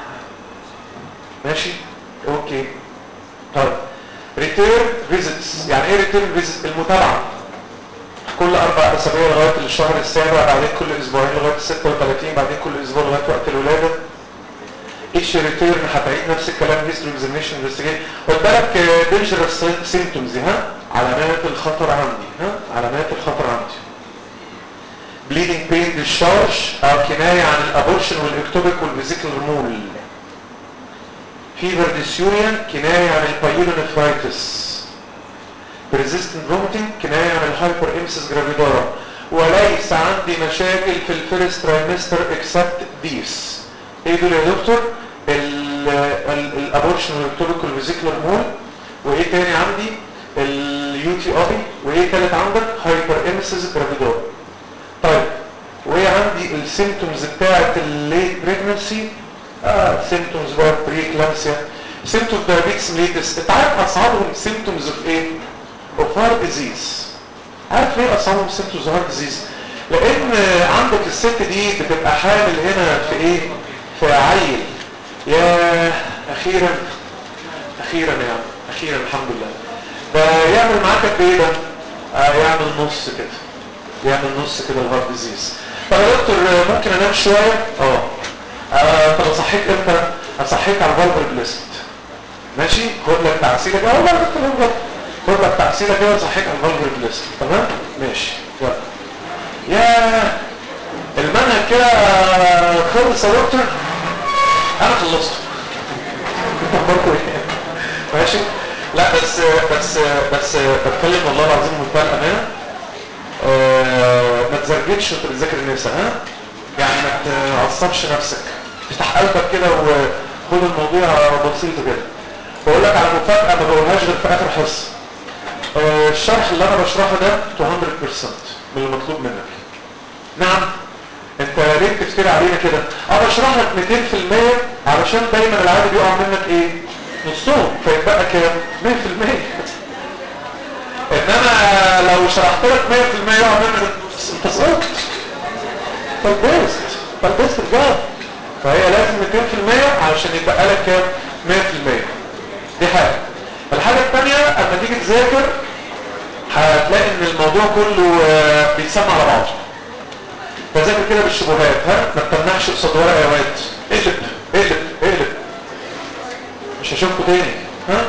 ماشي اوكي طيب ريتير فيزيتس يعني ايه ريتير فيزيتس المتابعه كل اربع اسابيع لغايه الشهر السابع بعدين كل اسبوعين لغايه 36 بعدين كل اسبوع لغايه وقت الولاده ايش ريتيرن هتعيد نفس الكلام هيستوري اكزامينشن انفستيجيشن خد بالك دينجرس سيمبتومز ها علامات الخطر عندي ها علامات الخطر عندي بليدنج بين ديشارج او كنايه عن الابورشن والاكتوبيك والفيزيكال مول فيفر ديسيوريا كنايه عن البايلونيفرايتس بريزيستنت فوميتنج كنايه عن الهايبر امسيس جرافيدورا وليس عندي مشاكل في الفيرست ترايمستر اكسبت ذيس ايه دول يا دكتور الابورشن والاكتوبيك والفيزيكال مول وايه تاني عندي اليو تي اي وايه تالت عندك هايبر امسيس جرافيدورا طيب وايه عندي السيمتومز بتاعه الليت بريجنسي اه سيمتومز بقى بري كلامسيا سيمتوم دايابيتس ميليتس انت عارف اصعبهم سيمتومز اوف ايه اوف هارت ديزيز عارف ليه اصعبهم سيمتومز اوف هارت ديزيز لان عندك الست دي بتبقى حامل هنا في ايه في عيل يا اخيرا اخيرا يا عم اخيرا الحمد لله ده يعمل معاك قد ايه ده آه يعمل نص كده يعمل نص كده الهارت ديزيز طب يا دكتور ممكن انام شويه اه آه طب اصحيك امتى اصحيك على الفالفر بليسمنت ماشي خد لك تعسيلك اه والله دكتور هو خد لك تعسيله كده وصحيك على الفالف ريبليس تمام ماشي يلا يا المنهج كده خلص يا دكتور انا خلصت برضه ايه ماشي لا بس بس بس بتكلم والله العظيم بمنتهى الامانه آه، ما تزرجتش وانت بتذاكر النساء ها يعني ما تعصبش نفسك افتح قلبك كده وخد الموضوع بسيطه كده بقول لك على مفاجاه ما بقولهاش غير في اخر حصه آه، الشرح اللي انا بشرحه ده 200% من المطلوب منك نعم انت ليه بتفتري علينا كده انا بشرح لك 200% علشان دايما العادي بيقع منك ايه نصهم فيتبقى كام 100% انما لو شرحت لك 100% يقع منك النص انت سقطت فلبست فلبست بجد فهي لازم 200% علشان يتبقى لك كام 100% دي حاجه الحاجه الثانيه اما تيجي تذاكر هتلاقي ان الموضوع كله آه، بيتسمى على بعضه فذاكر كده بالشبهات ها ما تتنحش قصاد ورقه يا واد اقلب اقلب اقلب مش هشوفكوا تاني ها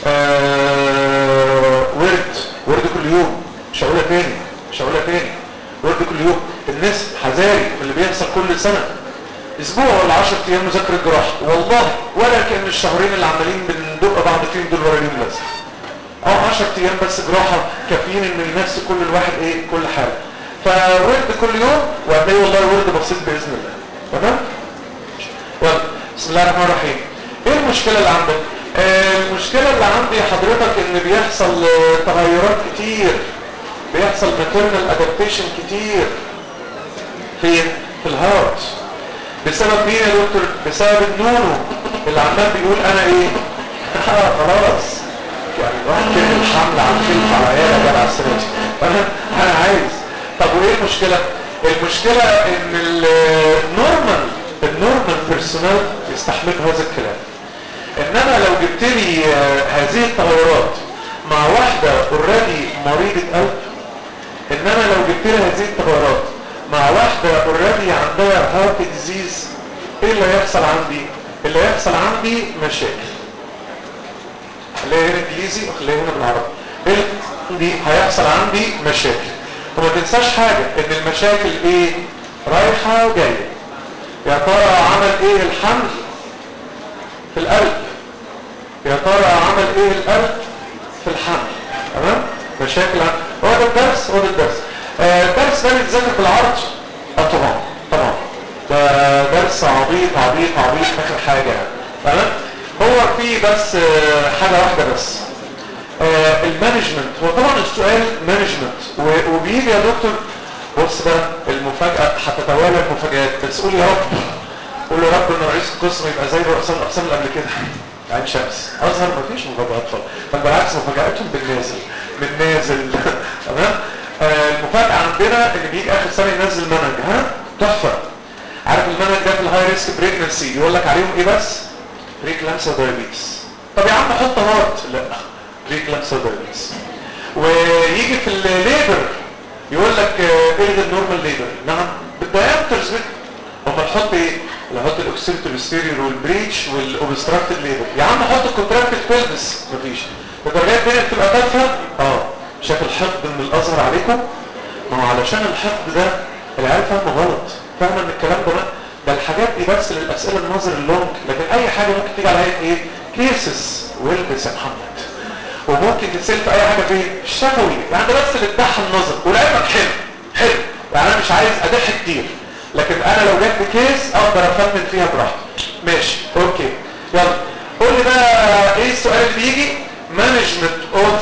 آه ورد ورد كل يوم مش هقولها تاني مش هقولها تاني ورد كل يوم الناس حذاري من اللي بيحصل كل سنه اسبوع ولا 10 ايام مذاكره جراحه والله ولا كان الشهرين اللي عمالين بندق بعض فيهم دول ورا اليوم لازم اه 10 ايام بس جراحه كافيين ان ينسي كل الواحد ايه كل حاجه فورد كل يوم وهتلاقي والله ورد بسيط باذن الله تمام يلا بسم الله الرحمن الرحيم ايه المشكله اللي عندك آه المشكله اللي عندي حضرتك ان بيحصل آه، تغيرات كتير بيحصل maternal adaptation كتير فين في الهارت بسبب مين يا دكتور بسبب النونو اللي عمال بيقول انا ايه آه خلاص يعني الواحد كده الحمل على الخلف على عيالة جدع السنة دي انا انا عايز طب وايه المشكلة المشكلة ان النورمال النورمال بيرسونال يستحمل هذا الكلام انما لو جبت لي آه، هذه التغيرات مع واحدة اوريدي مريضة قلب انما لو جبت لي هذه التغيرات مع واحدة اوريدي عندها هارت ديزيز ايه اللي هيحصل عندي اللي هيحصل عندي مشاكل خليها هنا انجليزي وخليها هنا بالعربي ايه اللي عندي هيحصل عندي مشاكل وما تنساش حاجة ان المشاكل ايه رايحة وجاية يا ترى عمل ايه الحمل في القلب يا ترى عمل ايه القلب في الحمل تمام مشاكل عن... هو ده الدرس هو ده الدرس آه، الدرس ده بيتذاكر بالعرض اه طبعا طبعا ده درس عبيط عبيط عبيط اخر حاجه يعني تمام هو في بس آه، حاجه واحده بس آه، المانجمنت هو طبعا السؤال مانجمنت و- وبيجي يا دكتور بص بقى المفاجاه هتتوالى المفاجآت بس قول يا رب قول يا رب ان رئيس القسم يبقى زي رؤساء الاقسام اللي قبل كده عين شمس ازهر مفيش مفاجآت خالص بل بالعكس مفاجاتهم بالنازل بالنازل تمام آه المفاجاه عندنا اللي بيجي اخر سنه ينزل منهج ها تحفه عارف المنهج ده في الهاي ريسك بريجنسي يقول لك عليهم ايه بس بريكلامسا دايابيتس طب يا عم حط هارت لا بريكلامسا دايابيتس ويجي في الليبر يقول لك آه، الغي النورمال ليبر نعم بالدايمترز هم نحط ايه؟ نحط الاوكسيتال ستيريو والبريتش والاوبستراكتد ليبر يا عم حط الكونتراكتد بيلفس مفيش الدرجات دي بتبقى تافهه اه شاف الحقد من الازهر عليكم ما هو علشان الحقد ده العيال فاهمه غلط فاهمه ان الكلام ده لا ده الحاجات دي بس للاسئله النظر اللونج لكن اي حاجه ممكن تيجي على هيئه ايه كيسز والبس يا محمد وممكن تتسال في اي حاجه فين الشفوي يعني ده بس اللي تضحى النظر ولعلمك حلو حلو يعني انا مش عايز ادح كتير لكن انا لو جات لي كيس اقدر افنن فيها براحتي ماشي اوكي يلا قول لي بقى ايه السؤال اللي بيجي مانجمنت اوف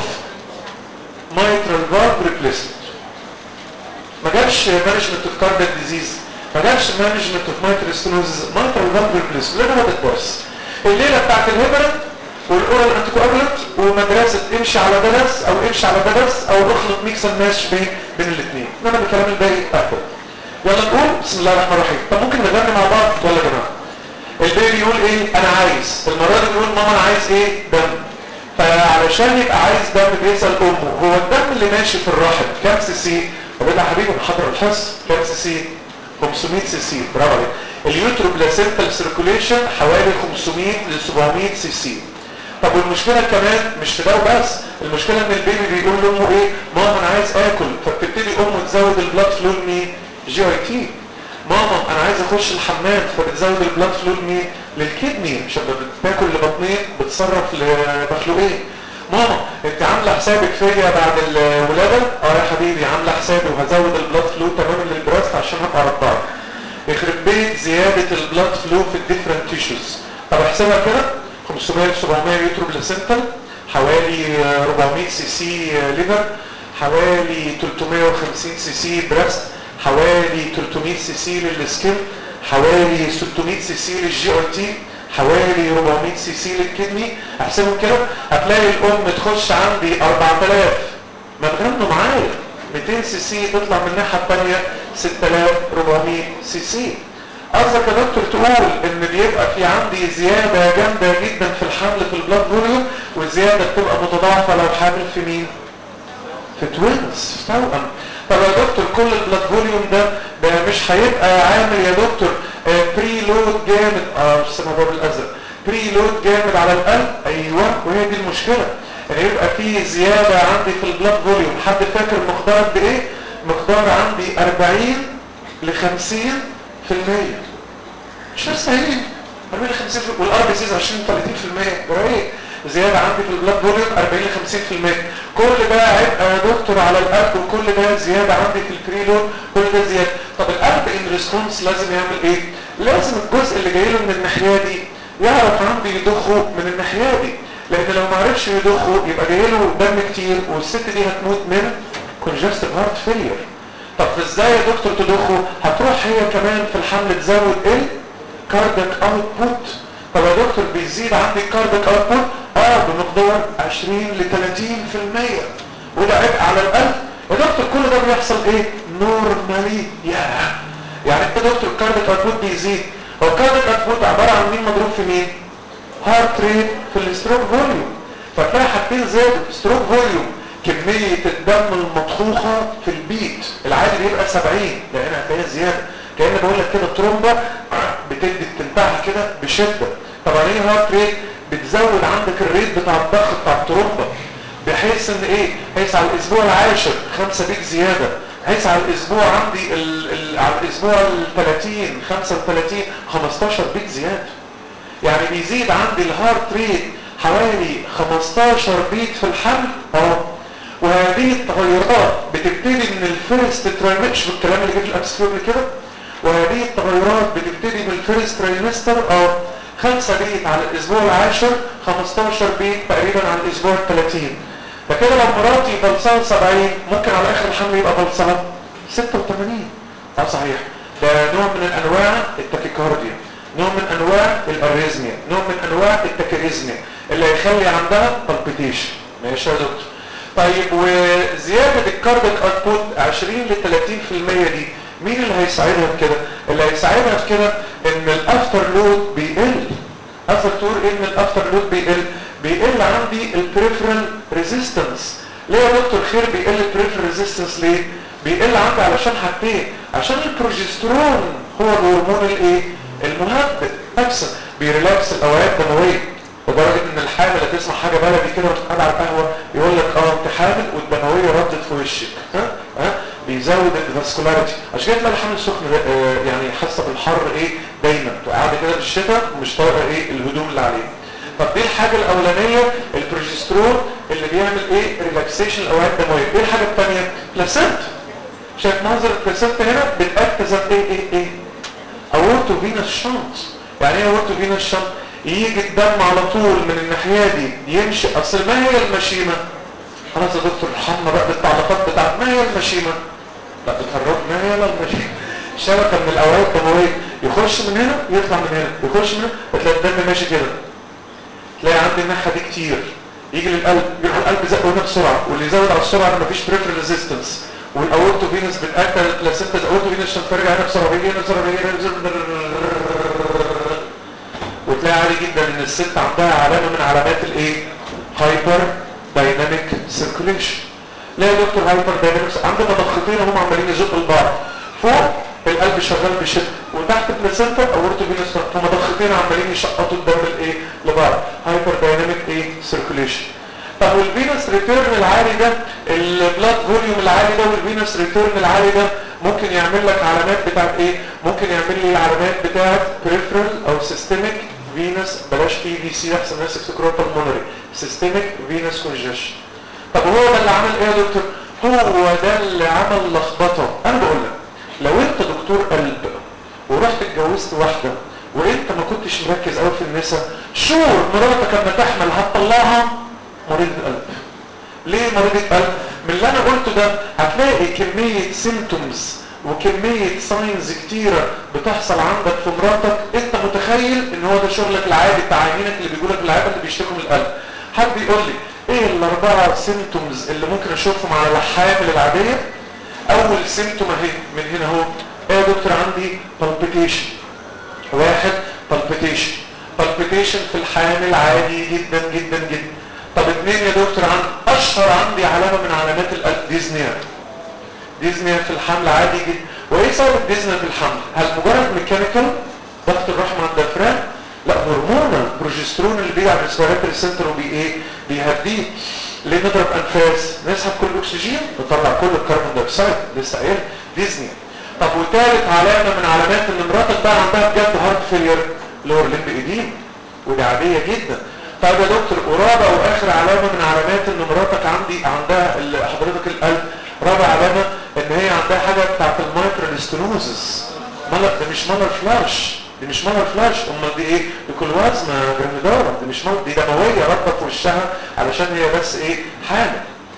mitral valve replacement ما جابش مانجمنت اوف كاردياك ديزيز ما جابش مانجمنت اوف mitral stenosis mitral valve replacement ليه ده الدرس الليله بتاعت الهيبرين والاورال انتيكوابلنت ومدرسه امشي على ده بس او امشي على ده بس او اخلط ميكس ماش بين بين الاثنين انما الكلام الباقي اكل يلا نقول بسم الله الرحمن الرحيم طب ممكن نغني مع بعض ولا يا جماعه البيبي يقول ايه انا عايز المره دي بيقول ماما انا عايز ايه دم فعلشان يبقى عايز دم بيسال امه هو الدم اللي ماشي في الرحم كام سي سي طب يا حبيبي محضر الحص كام سي سي 500 سي سي برافو عليك اليوترو بلاسنتال سيركوليشن حوالي 500 ل 700 سي سي طب والمشكله كمان مش في ده وبس المشكله ان البيبي بيقول لامه ايه ماما انا عايز اكل فبتبتدي امه تزود البلاد فلو لمين جي اي تي ماما انا عايز اخش الحمام فبتزود البلاد فلو لمين للكدني عشان لما بتاكل لبطنين بتصرف لمخلوقين ماما انت عامله حسابك فيا بعد الولاده اه يا حبيبي عامله حسابي وهزود البلاد فلو تماما للبراست عشان هبقى رضعك يخرب بيت زياده البلاد فلو في الديفرنت تيشوز طب احسبها كده 500 ل 700 يوترو بلاسنتال حوالي 400 سي سي ليفر حوالي 350 سي سي بريست حوالي 300 سي سي للسكين حوالي 600 سي سي للجي اي تي حوالي 400 سي سي للكدني احسبهم كده هتلاقي الام تخش عندي 4000 ما تغنوا معايا 200 سي سي تطلع من الناحيه الثانيه 6400 سي سي قصدك يا دكتور تقول ان بيبقى في عندي زياده جامده جدا في الحمل في البلاد فوليوم والزياده بتبقى متضاعفه لو حامل في مين؟ في توينز في توأم طب يا دكتور كل البلاد فوليوم ده ده مش هيبقى عامل يا دكتور بري لود جامد اه مش سامع باب الازرق بري لود جامد على القلب ايوه وهي دي المشكله يعني يبقى في زياده عندي في البلاد فوليوم حد فاكر مقدار قد ايه؟ مقدار عندي 40 ل 50 في المية مش ناس سهلين 40 ل 50 والار بي سيز 20 30 في المية رايق زيادة عندي في البلاد فوليوم 40 ل 50 في المية كل ده عبء يا دكتور على القلب وكل ده زيادة عندي في البريلود كل ده زيادة طب القلب ان ريسبونس لازم يعمل ايه؟ لازم الجزء اللي جاي له من الناحية دي يعرف عندي يضخه من الناحية دي لان لو ما عرفش يضخه يبقى جاي له دم كتير والست دي هتموت من congestive heart failure طب ازاي يا دكتور تضخه هتروح هي كمان في الحمل تزود ايه كاردك اوتبوت طب يا دكتور بيزيد عندي الكاردك اوتبوت اه بمقدار 20 ل 30% وده عبء على القلب يا دكتور كل ده بيحصل ايه نورمالي يا يعني انت دكتور الكاردك اوتبوت بيزيد هو الكاردك اوتبوت عباره عن مين مضروب في مين هارت ريت في الستروك فوليوم فتلاقي حاجتين زادوا ستروك فوليوم كمية الدم المضخوخة في البيت العادي بيبقى 70 لان هتلاقيها زيادة كأن بقول لك كده الترومبة بتدي بتنتعها كده بشدة طبعا ايه هارت ريت بتزود عندك الريت بتاع الضغط بتاع الترومبة بحيث ان ايه بحيث على الاسبوع العاشر 5 بيك زيادة بحيث على الاسبوع عندي ال ال على الاسبوع ال 30 35 15 بيك زيادة يعني بيزيد عندي الهارت ريت حوالي 15 بيت في الحمل اه وهذه التغيرات بتبتدي من الفيرست ترايمستر بالكلام اللي جه في الابسكيو قبل كده وهذه التغيرات بتبتدي من الفيرست ترايمستر اه 5 بيت على الاسبوع العاشر 15 بيت تقريبا على الاسبوع ال 30 فكده لو مراتي بلصها 70 ممكن على اخر الحمل يبقى بلصها 86 اه صحيح ده نوع من انواع التاكيكارديا نوع من انواع الاريزميا نوع من انواع التاكيريزميا اللي هيخلي عندها بالبيتيشن ماشي يا دكتور طيب وزيادة الكارديك اوتبوت 20 ل 30% دي مين اللي هيساعدها بكده؟ اللي هيساعدها بكده ان الافتر لود بيقل افتر تقول ايه ان الافتر لود بيقل؟ بيقل عندي البريفرال ريزيستنس ليه يا دكتور خير بيقل البريفرال ريزيستنس ليه؟ بيقل عندي علشان حاجتين عشان البروجسترون هو الهرمون الايه؟ المهدد ابسن بيريلاكس الاوعيه الدمويه لدرجه ان الحامل هتسمع حاجه بلدي كده وتقعد على القهوه يقول لك اه انت حامل والدمويه ردت في وشك ها ها بيزود الفاسكولاريتي عشان كده تلاقي الحمل السخن آه يعني حاسه بالحر ايه دايما قاعده كده في الشتاء ومش طايقه ايه الهدوم اللي عليها طب دي الحاجه الاولانيه البروجسترون اللي بيعمل ايه ريلاكسيشن الاوعيه الدمويه ايه الحاجه الثانيه بلاسنت شايف منظر البلاسنت هنا بتاكد زي ايه ايه ايه اورتو فينس شنط يعني ايه اورتو فينس شنط يجي الدم على طول من الناحيه دي يمشي اصل ما هي المشيمه خلاص يا دكتور ارحمنا بقى بالتعليقات بتاعت ما هي المشيمه لا بتهرب ما هي لا المشيمه شبكه من الاوعيه الدمويه يخش من هنا يطلع من هنا يخش من هنا وتلاقي الدم ماشي كده تلاقي عندي الناحيه دي كتير يجي للقلب يروح القلب زق هنا بسرعه واللي يزود على السرعه ان مفيش بريفرال ريزيستنس والاورتو فينس بتاكل البلاسينتا الاورتو فينس عشان ترجع هنا بسرعه بيجي هنا بسرعه بيجي هنا بسرعه وتلاقي عادي جدا ان الست عندها علامه من علامات الايه هايبر دايناميك سيركوليشن لا يا دكتور هايبر دايناميك عندنا ضغطتين هم عمالين يزقوا لبعض فوق القلب شغال بشده وتحت البلاسنتا اورتو فينوس هما ضختين عمالين يشقطوا الدم الايه لبعض هايبر دايناميك ايه سيركوليشن طب والفينوس ريتيرن العالي ده البلاد فوليوم العالي ده والفينوس ريتيرن العالي ده ممكن يعمل لك علامات بتاعت ايه ممكن يعمل لي علامات بتاعت بريفرال او سيستميك فينوس بلاش بي في سي احسن ناس يفتكروا بالمونري سيستميك فينوس كونجيشن طب هو ده اللي عمل ايه يا دكتور هو ده اللي عمل لخبطه انا بقول لك لو انت دكتور قلب ورحت اتجوزت واحده وانت ما كنتش مركز قوي في النساء شور مراتك لما تحمل هتطلعها مريضة قلب ليه مريضة قلب من اللي انا قلته ده هتلاقي كمية سيمتومز وكمية ساينز كتيرة بتحصل عندك في مراتك انت متخيل ان هو ده شغلك العادي بتاع عينينك اللي بيقولك العيادة اللي بيشتكوا من القلب حد يقول لي ايه الاربعة سيمتومز اللي ممكن اشوفهم على الحامل العادية اول سيمتوم اهي من هنا اهو ايه يا دكتور عندي بالبيتيشن واحد بالبيتيشن بالبيتيشن في الحامل عادي جدا جدا جدا طب اثنين يا دكتور عندي اشهر عندي علامة من علامات القلب ديزنيا ديزنيا في الحمل عادي جدا وايه سبب الديزنيا في الحمل هل مجرد ميكانيكال ضغط الرحم عند الدفران لا هرمونال بروجسترون اللي بيجي على الريسبيراتوري سنتر وبي ايه بيهديه ليه نضرب انفاس نسحب كل الاكسجين نطلع كل الكربون دايوكسيد لسه قايل ديزنيا طب وثالث علامه من علامات ان مراتك بقى عندها بجد هارت فيلير لور لمب ايدين ودي عاديه جدا طيب يا دكتور ورابع واخر علامه من علامات ان مراتك عندي عندها ال- حضرتك القلب رابع علامه ان هي عندها حاجه بتاعت المايترال ستينوزس مالر ده مش مالر فلاش دي مش مالر فلاش امال دي ايه دي كلوازما جرانيدارا دي مش مالر دي دمويه رابطه في وشها علشان هي بس ايه حامل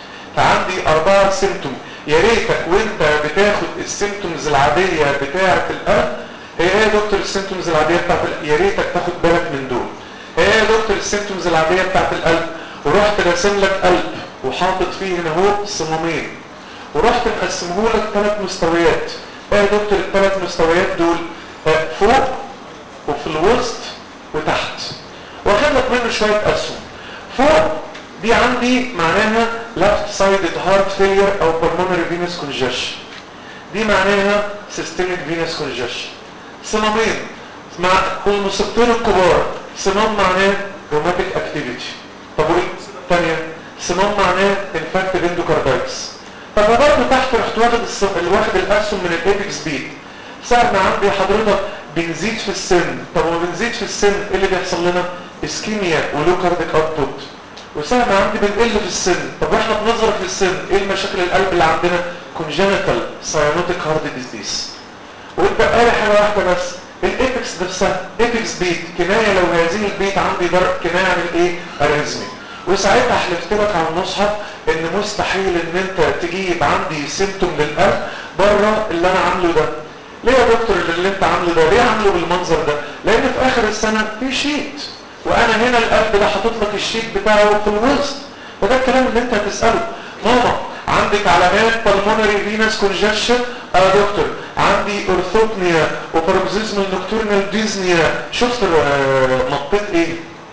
فعندي أربعة سيمتوم يا ريتك وانت بتاخد السيمتومز العادية بتاعة القلب هي ايه يا دكتور السيمتومز العادية بتاعة القلب يا ريتك تاخد بالك من دول هي ايه يا دكتور السيمتومز العادية بتاعة القلب ورحت راسم لك قلب وحاطط فيه هنا اهو صمامين ورحت مقسمه لك ثلاث مستويات ايه يا دكتور الثلاث مستويات دول آه، فوق وفي الوسط وتحت واخد لك منه شوية اسهم فوق دي عندي معناها left sided heart failure او pulmonary venous congestion دي معناها systemic venous congestion صمامين مع المصيبتين الكبار صمام معناه rheumatic activity طب وايه الثانية صمام معناه infective endocarditis طب أنا برضه تحت رحت واخد الص- واخد الاسهم من الابيكس بيت ساعة ما عندي حضرتك بنزيد في السن طب ما بنزيد في السن ايه اللي بيحصل لنا اسكيميا ولو كارديك اوتبوت وساعة ما عندي بنقل في السن طب واحنا بنظهر في السن ايه المشاكل القلب اللي عندنا congenital cyanotic heart disease واتبقى لي حاجه واحده بس الايبكس نفسها ايبكس بيت كنايه لو هذه البيت عندي ضرب كنايه عن الايه اريزمي وساعتها حلفت لك على المصحف ان مستحيل ان انت تجيب عندي سيمتوم للقلب بره اللي انا عامله ده ليه يا دكتور اللي انت عامله ده ليه عامله بالمنظر ده لان في اخر السنه في شيت وانا هنا القلب ده حاطط لك الشيت بتاعه في الوسط وده الكلام اللي انت هتساله ماما عندك علامات pulmonary venous congestion اه يا دكتور عندي اورثوبنيا وباروكسيزمال نوكتورنال ديزنيا شفت آه، نطيت ايه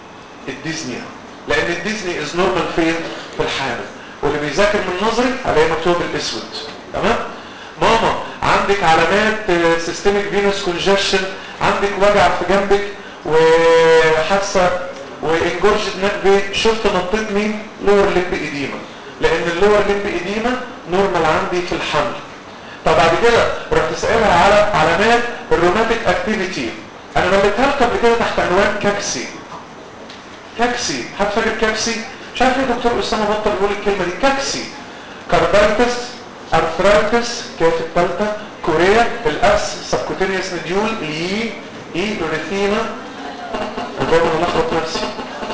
الديزنيا لان الديزني از نورمال فين في الحامل واللي بيذاكر من نظري هلاقي مكتوب بالاسود تمام ماما عندك علامات سيستميك فينوس كونجكشن عندك وجع في جنبك وحاسه وانجورجد نكبه شفت نطيت مين لور لمب ايديما لان اللور لمب ايديما نورمال عندي في الحمل طب بعد كده رحت سائلها على علامات الروماتيك اكتيفيتي انا مليتها لك قبل كده تحت عنوان كاكسي كاكسي حد فاكر كاكسي مش عارف ليه دكتور اسامه بطل يقول الكلمه دي كاكسي كاردايتس ارثرايتس كيف الثالثه كوريا الاس سبكوتينيوس نديول الاي اي اوريثيما دايما بلخبط نفسي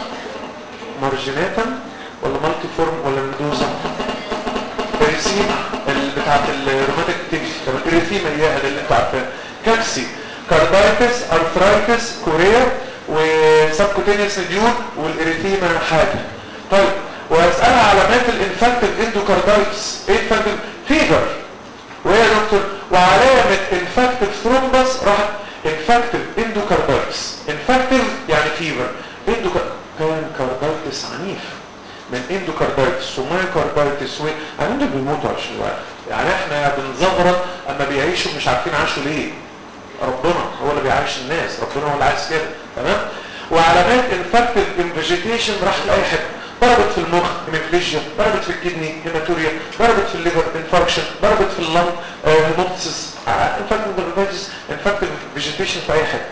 مارجيناتا ولا مالتي فورم ولا ميدوزا اريثيما ال- بتاعت الروماتيك اكتيفيتي طب الاريثيما هي اللي انتوا عارفينها كاكسي كاردايتس ارثرايتس كوريا وسبكوتينيوس نديول والاريثيما حاجه طيب واسالها علامات الانفكتيف اندوكاردايتس ايه انفكتيف فيفر وهي يا دكتور وعلامه انفكتيف ثرومبس راحت انفكتيف اندوكاردايتس انفكتيف يعني فيفر اندوكاردايتس عنيف من اندوكاردايتس ومايوكاردايتس و يعني دول بيموتوا عشان الوقت يعني احنا بنزغرط اما اما بيعيشوا مش عارفين عاشوا ليه ربنا هو اللي بيعيش الناس ربنا هو اللي عايز كده تمام وعلامات انفكتيف انفيجيتيشن راحت لاي حته ضربت في المخ هيموفليجيا ضربت في الكدني هيماتوريا ضربت في الليفر انفاركشن ضربت في اللنج هيموبسيس انفكتيف انفكتيف فيجيتيشن في اي حته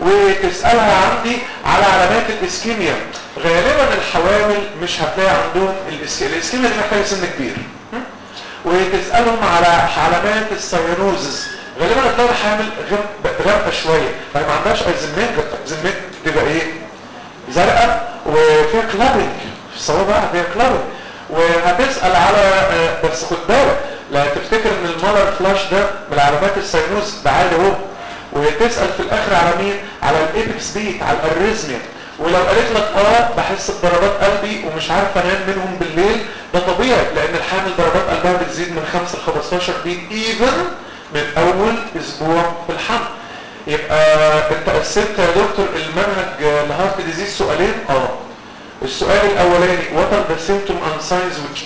وتسألها عندي على علامات الاسكيميا غالبا الحوامل مش هتلاقي عندهم الاسكيميا الاسكيميا دي محتاجه سن كبير وتسألهم على علامات السيانوزز غالبا هتلاقي الحامل غامقه شويه يعني ما عندهاش ايزمنج ايزمنج تبقى ايه زرقاء وفيها كلابنج في الصوابع فيها كلابنج وهتسأل على بس خد بالك لا تفتكر ان المولر فلاش ده من علامات السيانوز ده عادي اهو وتسأل في الاخر على مين على الابكس بيت على الاريزميا ولو قالت لك اه بحس بضربات قلبي ومش عارف انام منهم بالليل ده طبيعي لان الحامل ضربات قلبها بتزيد من 5 ل 15 بيت ايفن من اول اسبوع في الحمل يبقى انت قسمت يا دكتور المنهج لهارت ديزيز سؤالين اه السؤال الاولاني what are the symptom and signs which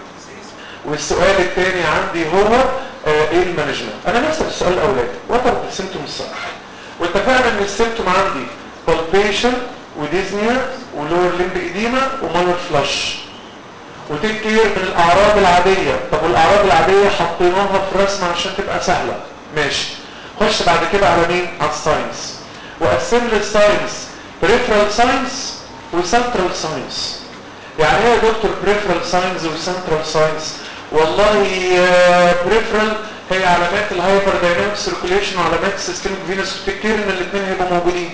والسؤال الثاني عندي هو آه ايه المانجمنت انا نفس السؤال الاولاني what are the symptoms واتفقنا ان السيمتوم عندي palpation وديزنيا ولور ليمب اديما ومالر فلاش وتكير من الاعراض العادية طب والاعراض العادية حطيناها في رسمة عشان تبقى سهلة ماشي خش بعد كده على مين على الساينس وقسم لي الساينس بريفرال ساينس وسنترال ساينس يعني ايه يا دكتور بريفرال ساينس وسنترال ساينس والله بريفرال هي علامات الهايبر دايناميك سيركوليشن وعلامات السيستميك فينس تفتكر ان الاثنين هيبقوا موجودين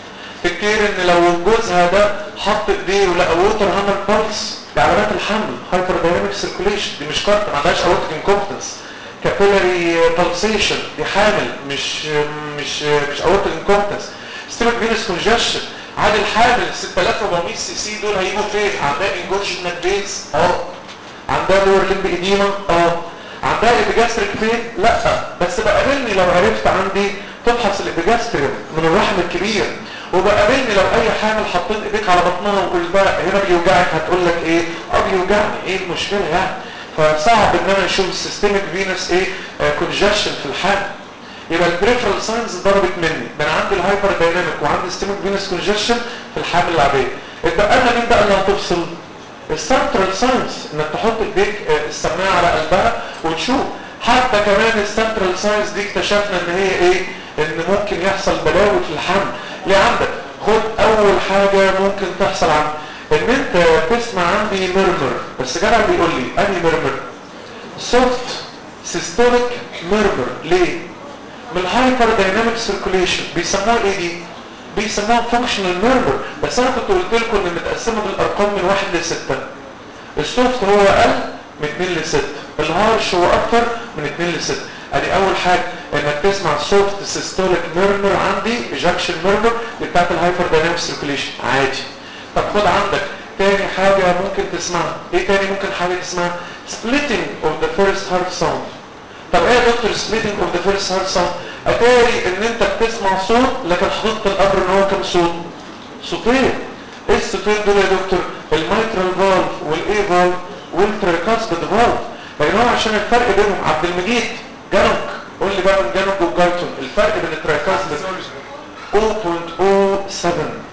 تفتكر ان لو جوزها ده حط ايديه ولقى ووتر هامر بالس دي علامات الحمل هايبر دايناميك سيركوليشن دي مش كارت ما عندهاش اورتيك انكومبتنس كابيلاري بالسيشن دي حامل مش مش مش اورتيك انكومبتنس سيستميك فينس كونجشن عادي الحامل 6400 سي سي دول هيجوا فين عندها انجورجنال بيز اه عندها لور لمب اديما اه عندها ابيجاستريك فين لا بس بقابلني لو عرفت عندي تفحص الابيجاستريوم من الرحم الكبير وبقابلني لو اي حامل حطيت ايديك على بطنها وقلت بقى هنا بيوجعك هتقول لك ايه اه بيوجعني ايه المشكله يعني فصعب ان انا اشوف السيستميك فينس ايه كونجكشن في الحامل يبقى البريفرال ساينز ضربت مني ده انا عندي الهايبر دايناميك وعندي السيستميك فينس كونجكشن في الحامل العاديه اتبقى لنا مين بقى اللي هتفصل السنترال ساينس انك تحط ايديك السماعه على قلبها وتشوف حتى كمان السنترال ساينس دي اكتشفنا ان هي ايه ان ممكن يحصل بلاوي في الحمل ليه عندك خد اول حاجة ممكن تحصل عندي ان انت تسمع عندي ميرمر بس جدع بيقول لي انهي ميرمر سوفت سيستوليك ميرمر ليه من الهايبر دايناميك سيركوليشن بيسموها ايه دي بيسموها فانكشنال ميرمر بس انا كنت قلت لكم ان متقسمه بالارقام من واحد لستة السوفت هو اقل من 2 ل 6 الهارش هو اكتر من 2 ل 6 ادي اول حاجه انك تسمع سوفت سيستوليك ميرمر عندي ايجكشن ميرمر بتاعت الهايبر دايناميك سيركوليشن عادي طب خد عندك تاني حاجه ممكن تسمعها ايه تاني ممكن حاجه تسمعها splitting of the first heart sound طب ايه يا دكتور splitting of the first heart sound اتاري ان انت بتسمع صوت لكن حقيقه الامر ان هو كم صوت صوتين ايه الصوتين دول يا دكتور الميترال فالف والاي فالف والتريكاسبيد فالف لان هو عشان الفرق بينهم عبد المجيد جانوك قول لي بقى من جانوك والجايتون الفرق بين التريكاسبيد 0.07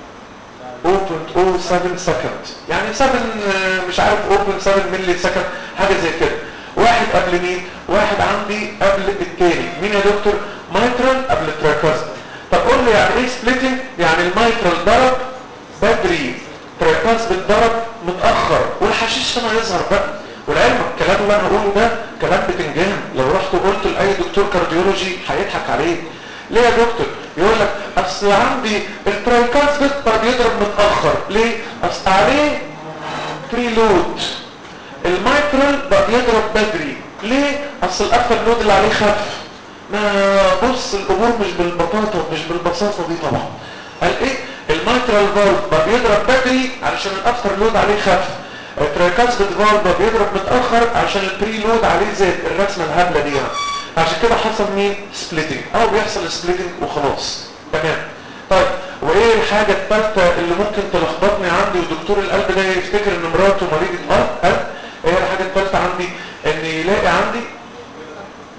0.07 سكند يعني 7 مش عارف 0.7 ملي سكند حاجه زي كده واحد قبل مين واحد عندي قبل التاني مين يا دكتور مايترال قبل التريكاسبيد طب قول لي يعني ايه سبليتنج يعني المايترال ضرب بدري تريكاسبيد ضرب متاخر والحشيش هنا يظهر بقى والعلم الكلام اللي انا هقوله ده كلام بتنجان لو رحت وقلت لاي دكتور كارديولوجي هيضحك عليك ليه يا دكتور يقول لك اصل عندي الترايكاسبيد بقى بيضرب متاخر ليه اصل عليه بريلود المايترال بقى بيضرب بدري ليه اصل الاكثر لود اللي عليه خف ما بص الامور مش بالبساطه مش بالبساطه دي طبعا قال ايه المايترال فالف بقى بيضرب بدري علشان الاكثر لود عليه خف الترايكاسبيد فالف بيضرب متاخر عشان البري لود عليه زاد الرسمه الهبله دي يعني عشان كده حصل مين سبليتنج او بيحصل سبليتنج وخلاص تمام طيب وايه الحاجه الثالثه اللي ممكن تلخبطني عندي ودكتور القلب ده يفتكر ان مراته مريضه قلب قلب ايه الحاجه الثالثه عندي ان يلاقي عندي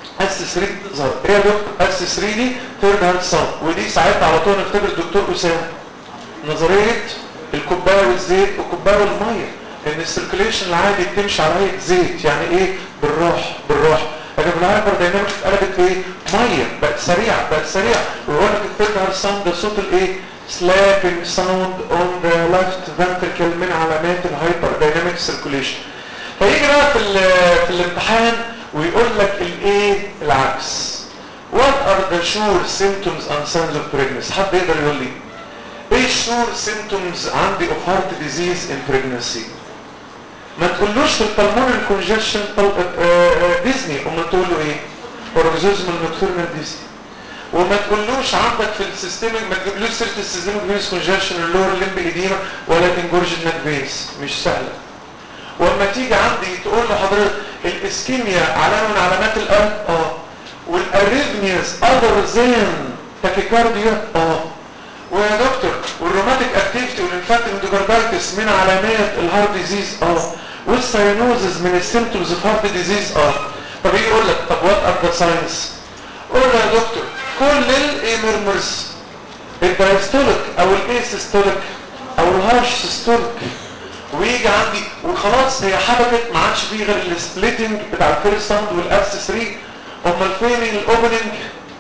اس 3 تظهر ايه يا دكتور اس 3 دي ثيرد هاند ساوند ودي ساعتها على طول نفتكر الدكتور اسامه نظريه الكوبايه والزيت والكوبايه والميه ان السيركيليشن العادي بتمشي على هيئه زيت يعني ايه بالراحه بالراحه لكن بالهايبر داينامكس اتقلبت ايه ميه بقت سريعه بقت سريعه ويقول لك الثيرد هاند ساوند ده صوت الايه slapping sound on the left ventricle من علامات الهايبر دايناميك سيركيليشن فيجي بقى في في الامتحان ويقول لك الايه العكس what are the sure symptoms and signs of pregnancy حد يقدر يقول لي ايه sure symptoms عندي of heart disease in pregnancy ما تقولوش في البلمون الكونجكشن ديزني امال تقول له ايه اورجزوزمال نوكتورنال ديزني وما تقولوش عندك في السيستمك ما تجيبلوش سيره السيستمك فينس كونجكشن اللور لمب ايديما ولا تنجورج النك فينس مش سهله واما تيجي عندي تقول له حضرتك الاسكيميا علامه من علامات القلب اه والاريثمياز اذر ذان تاكيكارديا اه ويا دكتور والروماتيك اكتيفيتي والانفانتيك اندوكاردايتس من علامات الهارت ديزيز اه والساينوزز من السيمتومز اوف هارت ديزيز اه طب يجي يقول لك طب وات ار ذا ساينس قول له يا دكتور كل الايمرمرز الدايستوليك او الايسيستوليك او الهارش سيستوليك ويجي عندي وخلاص هي حبكت ما عادش فيه غير السبليتنج بتاع الفيرست ساوند والابس 3 امال فين الاوبننج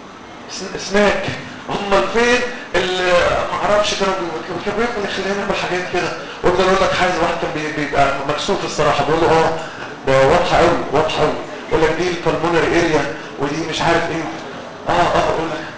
سناك امال فين ما اعرفش كانوا كانوا بيقولوا خلينا نعمل حاجات كده وافضل اقول لك حاجه واحد كان بيبقى مكسوف الصراحه بيقول له اه ده واضحه قوي واضحه قوي يقول لك دي البلمونري اريا ودي مش عارف ايه اه اه اقول لك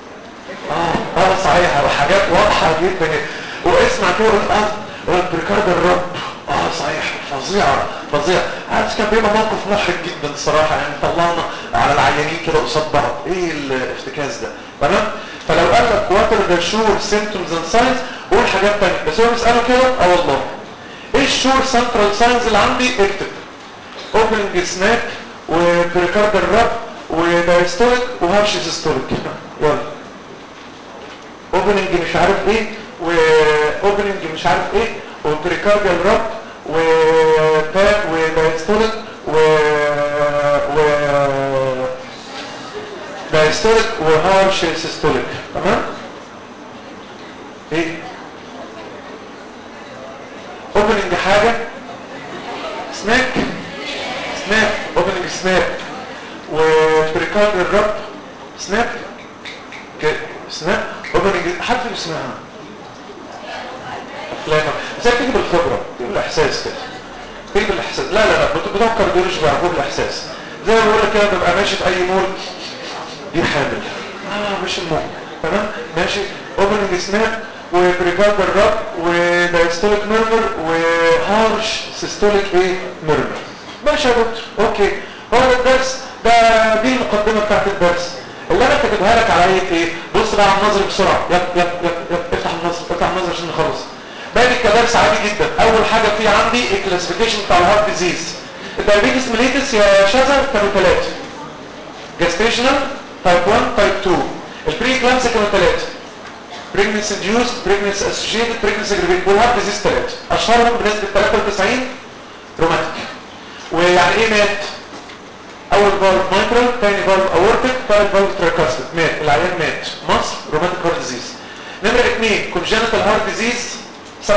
اه اه صحيح وحاجات واضحه جدا واسمع كده يقول اه والبريكارد الرب اه صحيح فظيعة فظيعة عارف كان بيبقى موقف محرج جدا الصراحة يعني طلعنا على العيانين كده قصاد بعض ايه الافتكاس ده تمام فلو قال لك وات ار ذا شور سيمتومز اند ساينز قول حاجات تانية بس هو بيسأله كده اه والله ايه الشور سنترال ساينز اللي عندي اكتب اوبننج سناك وبريكارد الرب ودايستوليك وهارش سيستوليك يلا اوبننج مش عارف ايه واوبننج مش عارف ايه وبريكارديال رب وباك ودايستوليك و و دايستوليك وهارش سيستوليك تمام ايه اوبننج حاجه سناك سناك اوبننج سناك وبريكارديال رب سناك سناك اوبننج حد اسمها افلام زي تيجي بالخبره تيجي بالاحساس كده تيجي بالاحساس لا لا لا بتوع كارديولوجي بيعرفوا بالاحساس زي ما بقول لك كده ببقى ماشي في اي مول دي حامل اه مش المهم تمام ماشي اوبننج سناب وبريكارد الرب ودايستوليك ميرمر وهارش سيستوليك ايه ميرمر ماشي يا دكتور اوكي هو ده الدرس ده دي المقدمه بتاعت الدرس اللي انا كاتبها لك على هيئه ايه بص بقى على النظر بسرعه يب يب يب يب افتح النظر افتح النظر عشان نخلص باقي كدرس عادي جدا اول حاجه في عندي الكلاسيفيكيشن بتاع الهارت ديزيز الدايابيتس ميليتس يا شذا كانوا ثلاثه جاستيشنال تايب 1 تايب 2 البري كلامس كانوا ثلاثه بريجنسي انديوست بريجنسي اسوشيتد بريجنسي جريفيت والهارت ديزيز ثلاثه اشهرهم بنسبه 93 روماتيك ويعني ايه مات اول فالف مايكرال ثاني فالف اورتيك ثالث فالف تراكاستيك مات العيان مات مصر روماتيك هارت ديزيز نمرة اثنين كونجنتال هارت ديزيز 7%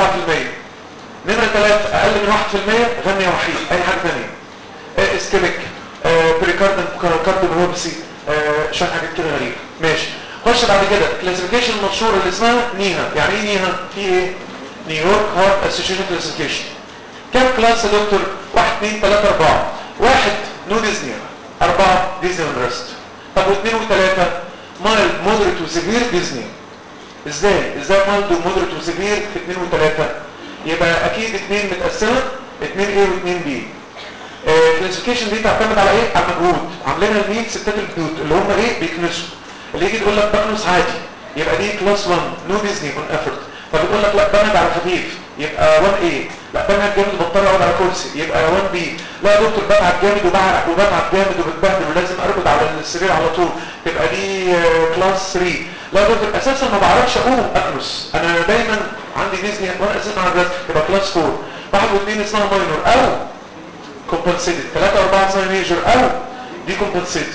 نمرة ثلاثة اقل من 1% غني وحيد اي حاجة ثانية آه اسكيميك آه بريكاردن كارديوميوبسي آه شوية حاجات كده غريبة ماشي خش بعد كده كلاسيفيكيشن المشهورة اللي اسمها نيها يعني ايه نيها في ايه نيويورك هارت اسوشيشن كلاسيفيكيشن كم كلاس يا دكتور 1 2 3 4 واحد نو ديزني أربعة ديزني ريست طب واثنين وثلاثة مايلد مودريت وسيفير ديزني ازاي ازاي مايلد ومودريت وسيفير في اثنين وثلاثة يبقى اكيد اثنين متقسمة اثنين ايه واثنين بي الكلاسيفيكيشن دي تعتمد على ايه على المجهود عاملينها لمين ستات البيوت اللي هم ايه بيكنسوا اللي يجي تقول لك بكنس عادي يبقى دي كلاس 1 نو ديزني اون افورت فبتقول لك لا بنهج على خفيف يبقى 1 ايه لا بنهج جامد بضطر اقعد على كرسي يبقى 1 بي لا يا دكتور بتعب جامد وبعرق وبتعب جامد وبتبهدل ولازم ارقد على السرير على طول تبقى دي كلاس 3 لا يا دكتور اساسا ما بعرفش اقوم اكنس انا دايما عندي ديزني وانا اساسا على الرسم يبقى كلاس 4 واحد واثنين اسمها ماينور او كومبنسيتد ثلاثة أربعة اسمها ميجر او دي كومبنسيتد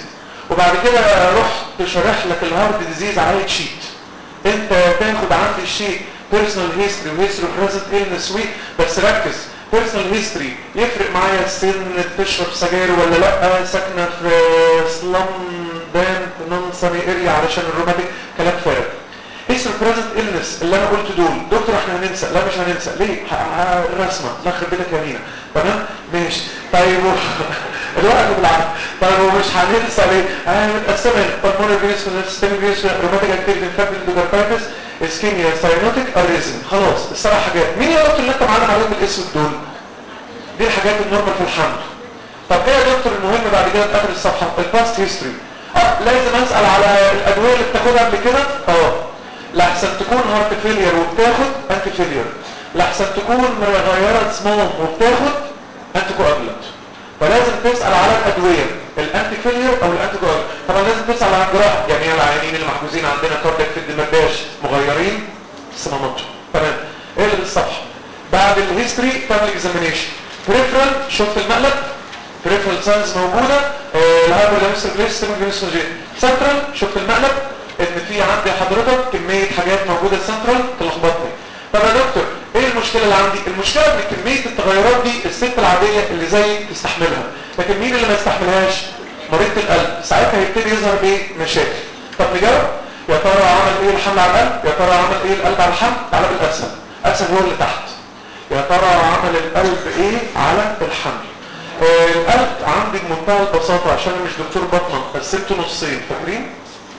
وبعد كده رحت شارح لك الهارد ديزيز على شيت انت تاخد عندي الشيء بيرسونال هيستوري وهيستوري بريزنت إلنس وي بس ركز بيرسونال هيستوري يفرق معايا السن بتشرب سجاير ولا لا ساكنه في سلام دان نون ساني اريا علشان الروماتيك كلام فارغ هيستوري بريزنت إلنس اللي انا قلت دول دكتور احنا هننسى لا مش هننسى ليه ه- ه- الرسمه الله يخرب بيتك يا مينا تمام ماشي طيب و- الوقت بالعافيه طيب ومش هننسى ليه اه متقسمه بالمونري فيروس سيستم فيروس روماتيك اكتيفيتي انفكتد اندوكاردايتس اسكيميا ساينوتيك اريزم خلاص السبع حاجات مين يا دكتور اللي انت معلم عليهم بالاسود دول دي الحاجات النورمال في الحمل طب ايه يا دكتور المهم بعد كده في اخر الصفحه الباست هيستوري اه لازم اسال على الادويه اللي بتاخدها قبل كده اه لحسن تكون هارت فيلير وبتاخد انتي فيلير لحسن تكون مغيره سموم وبتاخد انتي كواجلانت فلازم تسال على الادويه الانتي فيلير او الانتي كواجلانت طبعا لازم تسال على الجراحه يعني ايه العيانين اللي محجوزين عندنا كاردياك في الدمرداش مغيرين صماماتهم تمام ايه اللي بالصفحه بعد الهيستوري فاميلي اكزامينيشن بريفرال شفت المقلب بريفرال ساينز موجوده الهايبر ليمستر سنترال شفت المقلب ان في عندي حضرتك كميه حاجات موجوده سنترال تلخبطني طب يا دكتور ايه المشكله اللي عندي المشكله ان كميه التغيرات دي الست العاديه اللي زي تستحملها لكن مين اللي ما يستحملهاش مريض القلب ساعتها هيبتدي يظهر ايه مشاكل طب نجاوب يا ترى عمل ايه الحمل على القلب يا ترى عمل ايه القلب على الحمل تعالى بالاسهل اسهل هو اللي تحت يا ترى عمل القلب ايه على الحمل آه القلب عندي بمنتهى البساطه عشان انا مش دكتور بطنه قسمته نصين فاكرين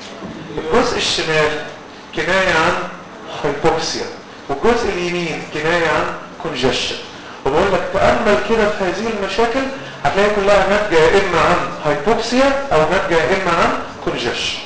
الجزء الشمال كنايه عن هايبوكسيا والجزء اليمين كنايه عن كونجشن وبقول لك تامل كده في هذه المشاكل هتلاقي كلها ناتجه يا اما عن هايبوكسيا او ناتجه يا اما عن كونجشن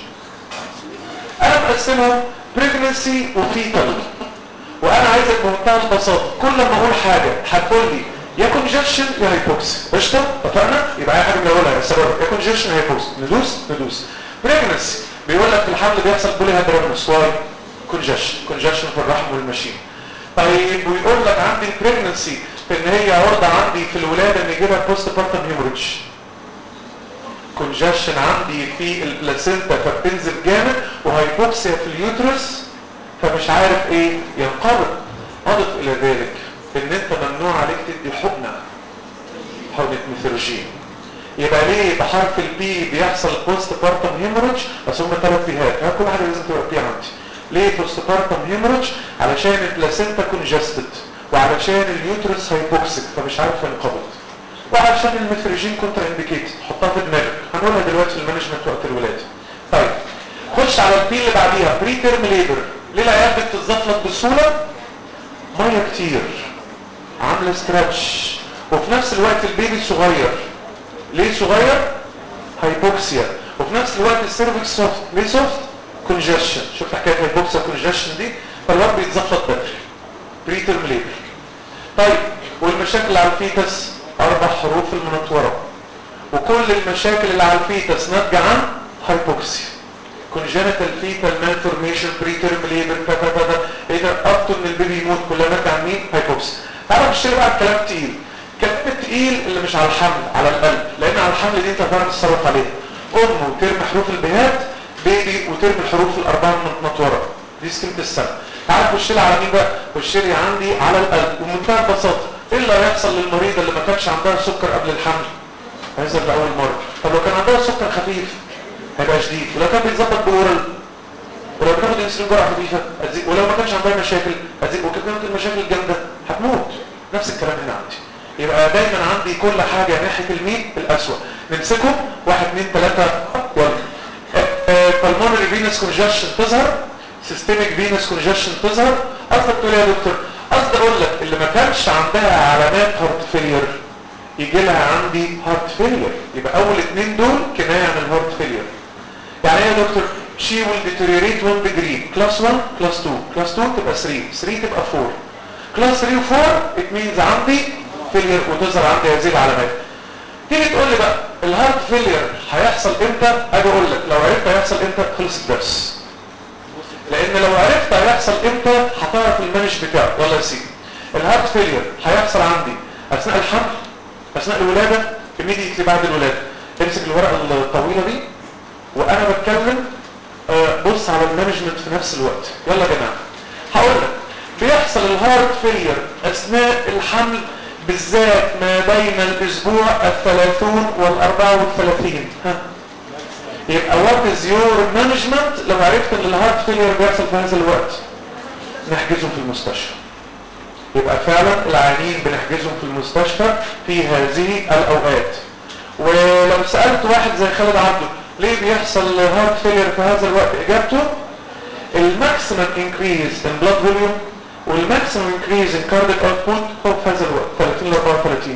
انا مقسمهم بريجنسي وفيتال وانا عايزك بمنتهى البساطه كل ما اقول حاجه هتقول لي يا كونجكشن يا هايبوكسي قشطه اتفقنا يبقى اي حاجه بنقولها السبب يا كونجكشن يا هايبوكسي ندوس ندوس بريجنسي بيقول لك في الحمل بيحصل بولي هيدرامس واي كونجكشن كونجكشن في الرحم والمشيم طيب ويقول لك عندي البريجنسي في ان هي عرضه عندي في الولاده ان يجيبها بوست بارتم هيموريدج كونجكشن عندي في البلاسينتا فبتنزل جامد وهايبوكسيا في اليوترس فمش عارف ايه ينقبض اضف الى ذلك ان انت ممنوع عليك تدي حقنه حقنه ميثروجين يبقى ليه بحرف البي بيحصل بوست بارتم هيموريدج اصل هم ثلاث بيهات ها كل حاجه لازم تبقى بي عندي ليه بوست بارتم هيموريدج علشان البلاسينتا كونجستد وعلشان اليوترس هايبوكسيك فمش عارف ينقبض وعشان الميثروجين كونتر انديكيت حطها في دماغك هنقولها دلوقتي في المانجمنت وقت الولاده طيب خش على البي اللي بعديها بري تيرم ليبر ليه العيال بتتزفلط بسهوله ميه كتير عامله ستراتش وفي نفس الوقت البيبي صغير ليه صغير هايبوكسيا وفي نفس الوقت السيرفكس سوفت ليه سوفت كونجشن شفت حكايه هايبوكسيا كونجشن دي فالواد بيتزفلط بدري بري تيرم ليبر طيب والمشاكل على الفيتس اربع حروف المنطوره وكل المشاكل اللي على الفيتس ناتجه عن هايبوكسيا congenital fetal malformation preterm labor كذا كذا ايه ده اب ان البيبي يموت كلها ناتجه عن مين هايبوكسيا تعالى نشتري بقى الكلام تقيل الكلام التقيل اللي مش على الحمل على القلب لان على الحمل دي انت هتعرف تتصرف عليها ام وترم حروف البهات بيبي وترم الحروف الاربعه المنطوره دي سكيمه السنه تعالى خش لي على مين بقى خش لي عندي على القلب ومنتهى البساطه ايه اللي هيحصل للمريضه اللي ما كانش عندها سكر قبل الحمل هيظهر لاول مره طب لو كان عندها سكر خفيف هيبقى شديد ولو كان بيتظبط باورال ولو بتاخد انسولين جرعه خفيفه هتزيد ولو ما كانش عندها مشاكل هتزيد وكانت المشاكل الجامده هتموت نفس الكلام هنا عندي يبقى دايما عندي كل حاجه ناحيه المين الاسوء نمسكهم واحد اثنين ثلاثه يلا بالمونري فينس كونجشن تظهر سيستميك فينس كونجشن تظهر قصدك تقول يا دكتور قصدي اقول لك اللي ما كانش عندها علامات هارت فيلير يجي لها عندي هارت فيلير يبقى اول اثنين دول كنايه عن الهارت فيلير يعني ايه يا دكتور she will deteriorate 1 degree class 1 class 2 class 2 تبقى 3 3 تبقى 4 class 3 و 4 it means عندي فيلير وتظهر عندي هذه العلامات تيجي تقول لي بقى الهارت فيلير هيحصل امتى اجي اقول لك لو عرفت هيحصل امتى خلص الدرس لان لو عرفت هيحصل امتى هتعرف المانج بتاعه يلا يا سيدي الهارت فيلير هيحصل عندي اثناء الحمل اثناء الولاده immediately بعد الولاده امسك الورقه الطويله دي وانا بتكلم آه، بص على المانجمنت في نفس الوقت يلا يا جماعه هقول لك بيحصل الهارت فيلير اثناء الحمل بالذات ما بين الاسبوع الثلاثون والاربعة والثلاثين ها يبقى وات از يور مانجمنت لو عرفت ان الهارت فيلير بيحصل في هذا الوقت نحجزهم في المستشفى يبقى فعلا العيانين بنحجزهم في المستشفى في هذه الاوقات ولو سألت واحد زي خالد عبده ليه بيحصل هارت فيلير في هذا الوقت اجابته الماكسيمم انكريز ان بلاد فوليوم والماكسيمم انكريز ان كارديك اوتبوت هو في هذا الوقت 30 ل 34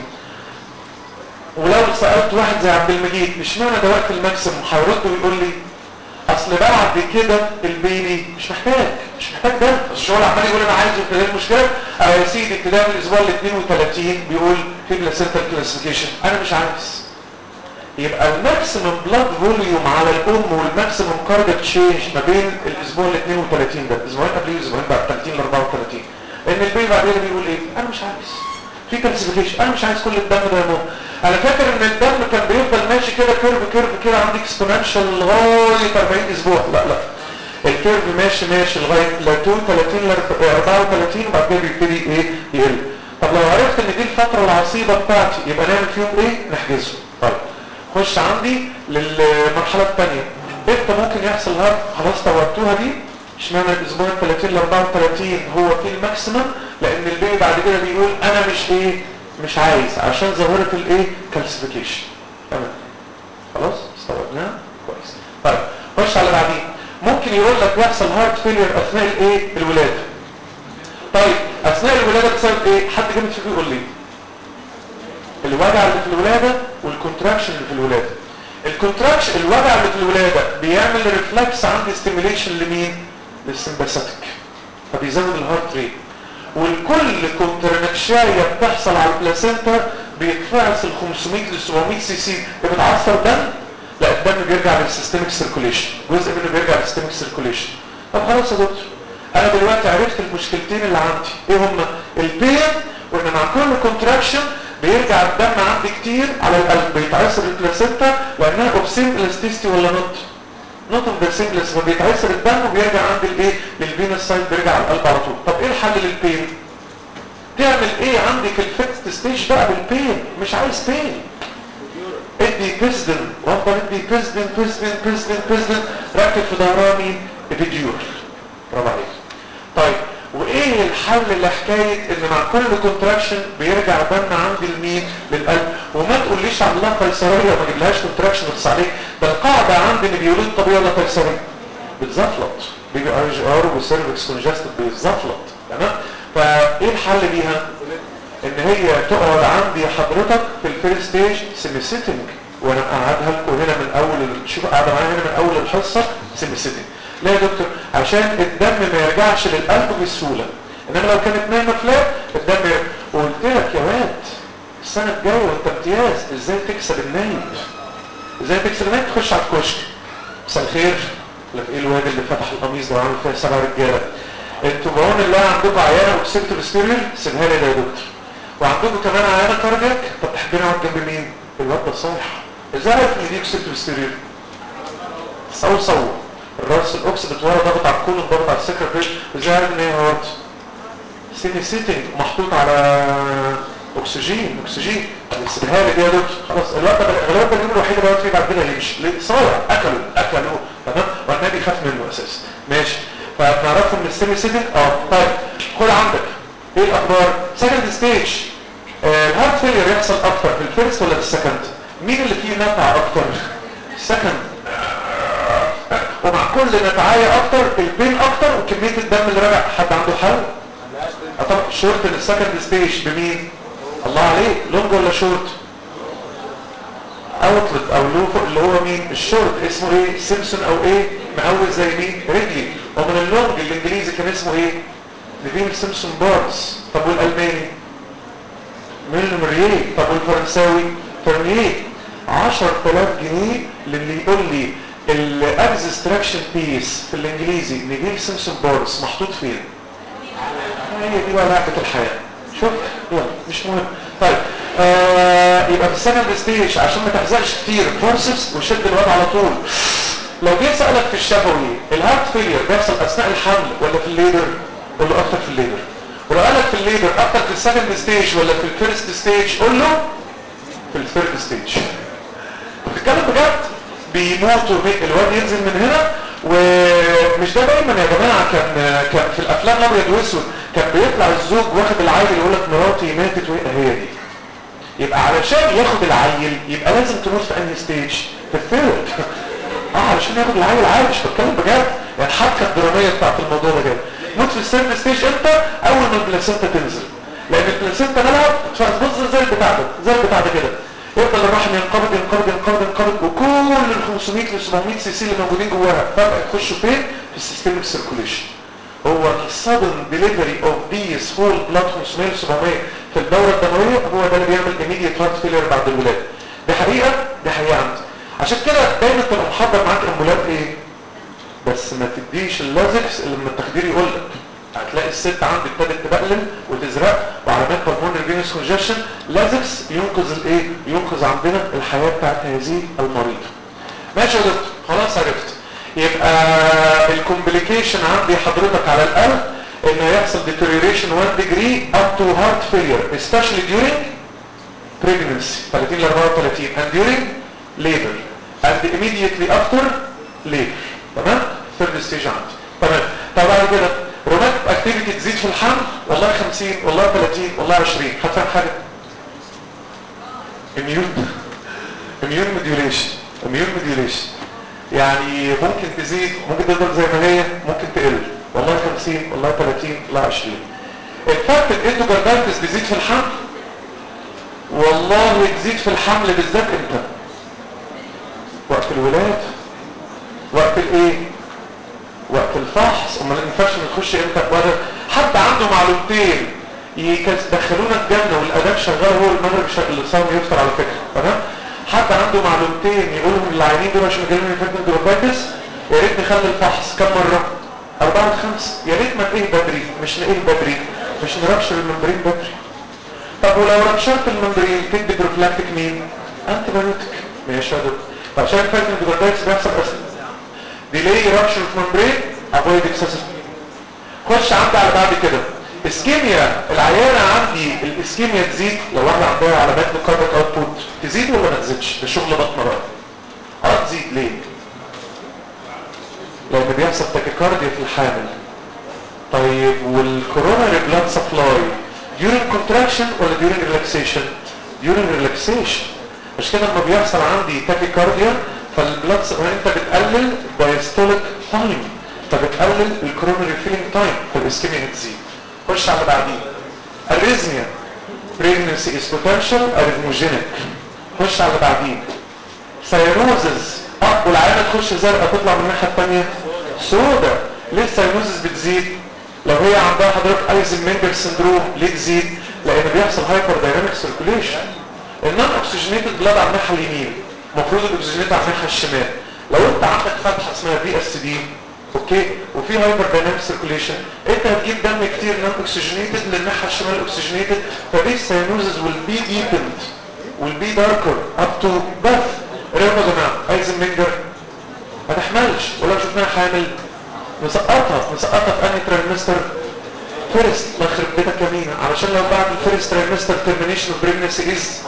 ولو سألت واحد زي عبد المجيد مش معنى ده وقت الماكسيمم هيرد ويقول لي اصل بعد كده البيبي مش محتاج مش محتاج ده بس الشغل عمال يقول انا عايزه في المشكله او يا سيدي ابتداء من الاسبوع ال 32 بيقول في بلاسنتال كلاسيفيكيشن انا مش عايز يبقى الماكسيمم بلاد فوليوم على الام والماكسيمم كاردياك تشينج ما بين الاسبوع ال 32 ده اسبوعين قبل اسبوعين بعد 30 ل 34 لان البيبي بعدين بيقول ايه انا مش عايز في كلاسيفيكيشن انا مش عايز كل الدم ده يا ماما انا فاكر ان الدم كان بيفضل ماشي كده كيرف كيرف كده عندي اكسبوننشال لغايه 40 اسبوع لا لا الكيرف ماشي ماشي لغايه لا 32 ل 34 وبعد كده بيبتدي ايه يقل طب لو عرفت ان دي الفتره العصيبه بتاعتي يبقى نعمل فيهم ايه نحجزهم طيب خش عندي للمرحله الثانيه امتى ممكن يحصل هارت خلاص توتوها دي اشمعنى الاسبوع ال 30 ل 34 هو في الماكسيمم لان البيبي بعد كده بيقول انا مش ايه مش عايز عشان ظاهره الايه كالسيفيكيشن تمام خلاص استوعبناها كويس طيب خش على بعدين ممكن يقول لك يحصل هارت فيلير اثناء الايه الولاده طيب اثناء الولاده بسبب ايه حد جامد فيكم يقول لي الوجع اللي في الولاده والكونتراكشن اللي في الولاده الكونتراكشن الوجع اللي في الولاده بيعمل ريفلكس عندي ستيميليشن لمين للسمباثيك فبيزود الهارت ريت والكل كونترنكشايه بتحصل على البلاسينتا بيتفعص ال 500 ل 700 سي سي بتعصر دم لا الدم بيرجع للسيستميك سيركوليشن جزء منه بيرجع للسيستميك سيركوليشن طب خلاص يا دكتور انا دلوقتي عرفت المشكلتين اللي عندي ايه هما البين وان مع كل كونتراكشن بيرجع الدم عندي كتير على القلب بيتعصر البلاسينتا لانها اوبسين الاستيستي ولا نوت نوت اوف ذا سيمبلس فبيتعصر الدم وبيرجع عند الايه للفينس سايد بيرجع على القلب على طول طب ايه الحل للبين تعمل ايه عندي في الفيكست ستيج بقى بالبين مش عايز بين ادي بيزدن وافضل ادي بيزدن بيزدن بيزدن بيزدن ركب في ظهراني ابيديور برافو عليك طيب وايه الحل لحكايه ان مع كل كونتراكشن بيرجع دم عندي لمين للقلب وما تقوليش على الله قيصريه وما تجيبلهاش كونتراكشن بس عليك ده القاعده عندي ان بيولد طبيعي ولا قيصري بتزفلط بيبي ار جي ار وسيرفكس كونجستد بيتزفلط تمام فايه الحل بيها ان هي تقعد عندي حضرتك في الفيرست ستيج سيمي سيتنج وانا قاعدها لكم هنا من اول شوف قاعده معايا هنا من اول الحصه سيمي سيتنج لا يا دكتور عشان الدم ما يرجعش للقلب بسهوله انما لو كانت نايمه فلات الدم يرجع. وقلت لك يا واد السنه الجايه وانت امتياز ازاي تكسب النايم ازاي تكسب النايم تخش على الكشك مساء الخير لك ايه الواد اللي فتح القميص ده وعامل فيها سبع رجاله انتوا بعون الله عندكم عيانه اوكسيبتور ستيريل سيبها لي ده يا دكتور وعندكم كمان عيانه كاردياك طب تحبين اقعد جنب مين؟ الواد ده صايح ازاي عارف ان دي اوكسيبتور ستيريل؟ صو صو الراس الاوكس بتورا ضغط على الكولون ضغط على السكر ازاي عارف ان هي هارت؟ سيمي سيتنج محطوط على اكسجين اكسجين سيبها لي دي يا دكتور خلاص الوقت ده الغالبا اليوم الوحيد اللي هو فيه بعد كده يمشي ليه؟ صايع اكلوا اكلوا تمام والنبي خاف منه اساسا ماشي فبنعرفه من السيمي سيتنج اه طيب خد عندك ايه الاخبار سكند ستيج الهارت فيلير يحصل اكتر في الفيرست ولا في السكند مين اللي فيه نفع اكتر السكند ومع كل نفعية اكتر البين اكتر وكمية الدم اللي راجع حد عنده حل طبعا شورت السكند ستيج بمين الله عليك لونج ولا شورت اوتلت او لو اللي هو مين الشورت اسمه ايه سيمسون او ايه مهوز زي مين رجلي ومن اللونج الانجليزي كان اسمه ايه نيفين سيمسون بارز طب والالماني ميل مرييه طب والفرنساوي فرنيه 10000 جنيه للي يقول لي الابزستراكشن بيس في الانجليزي نيفين سيمسون بارز محطوط فين هي دي بقى لعبه الحياه شوف يلا مش مهم طيب آه يبقى في السكند ستيج عشان ما تحزقش كتير فورسبس وشد الوضع على طول لو جيت سألك في الشفوي الهارت فيلير بيحصل اثناء الحمل ولا في الليبر قول له اكتر في الليبر ولو قالك في الليبر اكتر في السكند ستيج ولا في الفيرست ستيج قول له في الثيرد ستيج بتتكلم بجد بيموتوا الواد ينزل من هنا ومش ده دايما يا جماعه كان كان في الافلام الابيض والاسود كان بيطلع الزوج واخد العيل يقول لك مراتي ماتت وهي هي دي يبقى علشان ياخد العيل يبقى لازم تموت في انهي ستيج في الثيرد اه علشان ياخد العيل عايش بتكلم بجد يعني الحبكه الدراميه بتاعت الموضوع ده كده موت في الثيرد ستيج امتى اول ما البلاسينتا تنزل لان البلاسينتا مالها بص زي البتاع ده زي البتاع ده كده يفضل الرحم ينقبض ينقبض ينقبض ينقبض وكل ال 500 ل 700 سي سي اللي موجودين جواها فجاه يخشوا فين؟ في السيستميك سيركوليشن هو السادن ديليفري اوف ذيس هول بلاد 500 ل 700 في الدوره الدمويه هو ده اللي بيعمل immediate heart failure بعد الولاده دي حقيقه دي حقيقه عندي عشان كده دايما تبقى محضر معاك امبولات ايه؟ بس ما تديش اللازكس اللي لما التخدير يقول لك هتلاقي الست عندك ابتدت تبقلل وتزرق وعلامات بالمونري فينوس كونجكشن لازكس ينقذ الايه ينقذ عندنا الحياه بتاعت هذه المريضه ماشي يا دكتور خلاص عرفت يبقى الكومبليكيشن عندي حضرتك على القلب ان هيحصل deterioration 1 degree up to heart failure especially during pregnancy 30 ل 34 and during labor and immediately after labor تمام third stage عندي تمام طب بعد كده روماتيك اكتيفيتي تزيد في الحمل والله 50 والله 30 والله 20 هتفهم حاجه اميون اميون موديوليشن اميون موديوليشن يعني ممكن تزيد ممكن تفضل زي ما هي ممكن تقل والله 50 والله 30 والله 20 الفرق الاندوكاردايتس بيزيد في الحمل والله تزيد في الحمل بالذات امتى وقت الولاده وقت الايه وقت الفحص امال ما ينفعش نخش امتى ولا حد عنده معلومتين يدخلونا الجنه والاداب شغال هو المغرب اللي صار يفطر على فكره تمام حد عنده معلومتين يقولهم للعيانين دول عشان جالهم انفكتد جلوبايتس يا ريت نخلي الفحص كم مره أربعة خمسة يا ريت ما نقيه بدري مش نقيه بدري مش نربشر الممبرين بدري طب ولو ربشرت الممبرين تدي بروفلاكتيك مين؟ انتي بايوتيك ماشي يا دكتور عشان انفكتد جلوبايتس بيحصل اصلا ديلي رابشر في ممبرين افويد اكسسيف خش عندي على بعد كده اسكيميا العيانه عندي الاسكيميا تزيد لو واحده عندها علامات مقاربه اوتبوت تزيد ولا ما تزيدش ده شغل بطن بقى اه تزيد ليه لان بيحصل تاكيكارديا في الحامل طيب والكوروناري بلاد سبلاي during contraction ولا during relaxation during relaxation مش كده لما بيحصل عندي تاكيكارديا فالبلاد انت بتقلل diastolic تايم فبتقلل الكوروناري فيلينج تايم فالاسكيميا هتزيد خش على بعدين الريزميا pregnancy is potential arrhythmogenic خش على بعدين سيروزز اه والعينه تخش زرقاء تطلع من الناحيه الثانيه سودا ليه السيروزز بتزيد لو هي عندها حضرتك ايزنمنجر سندروم ليه تزيد لان بيحصل هايبر دايناميك سيركوليشن النون اوكسجينيتد بلاد على الناحيه اليمين المفروض الاكسجينيت على الناحيه الشمال لو انت عندك فتحه اسمها بي اس دي اوكي وفي هايبر دايناميك سيركوليشن انت هتجيب دم كتير نون اوكسجينيتد للناحيه الشمال اوكسجينيتد فدي سينوزز will be deepened will be darker up to birth رياضه يا جماعه ايزنمنجر ما تحملش ولو شفناها حامل نسقطها نسقطها في انهي تريمستر فيرست الله يخرب بيتك يا مينا علشان لو بعد الفيرست تريمستر ترمينيشن اوف بريجنسي از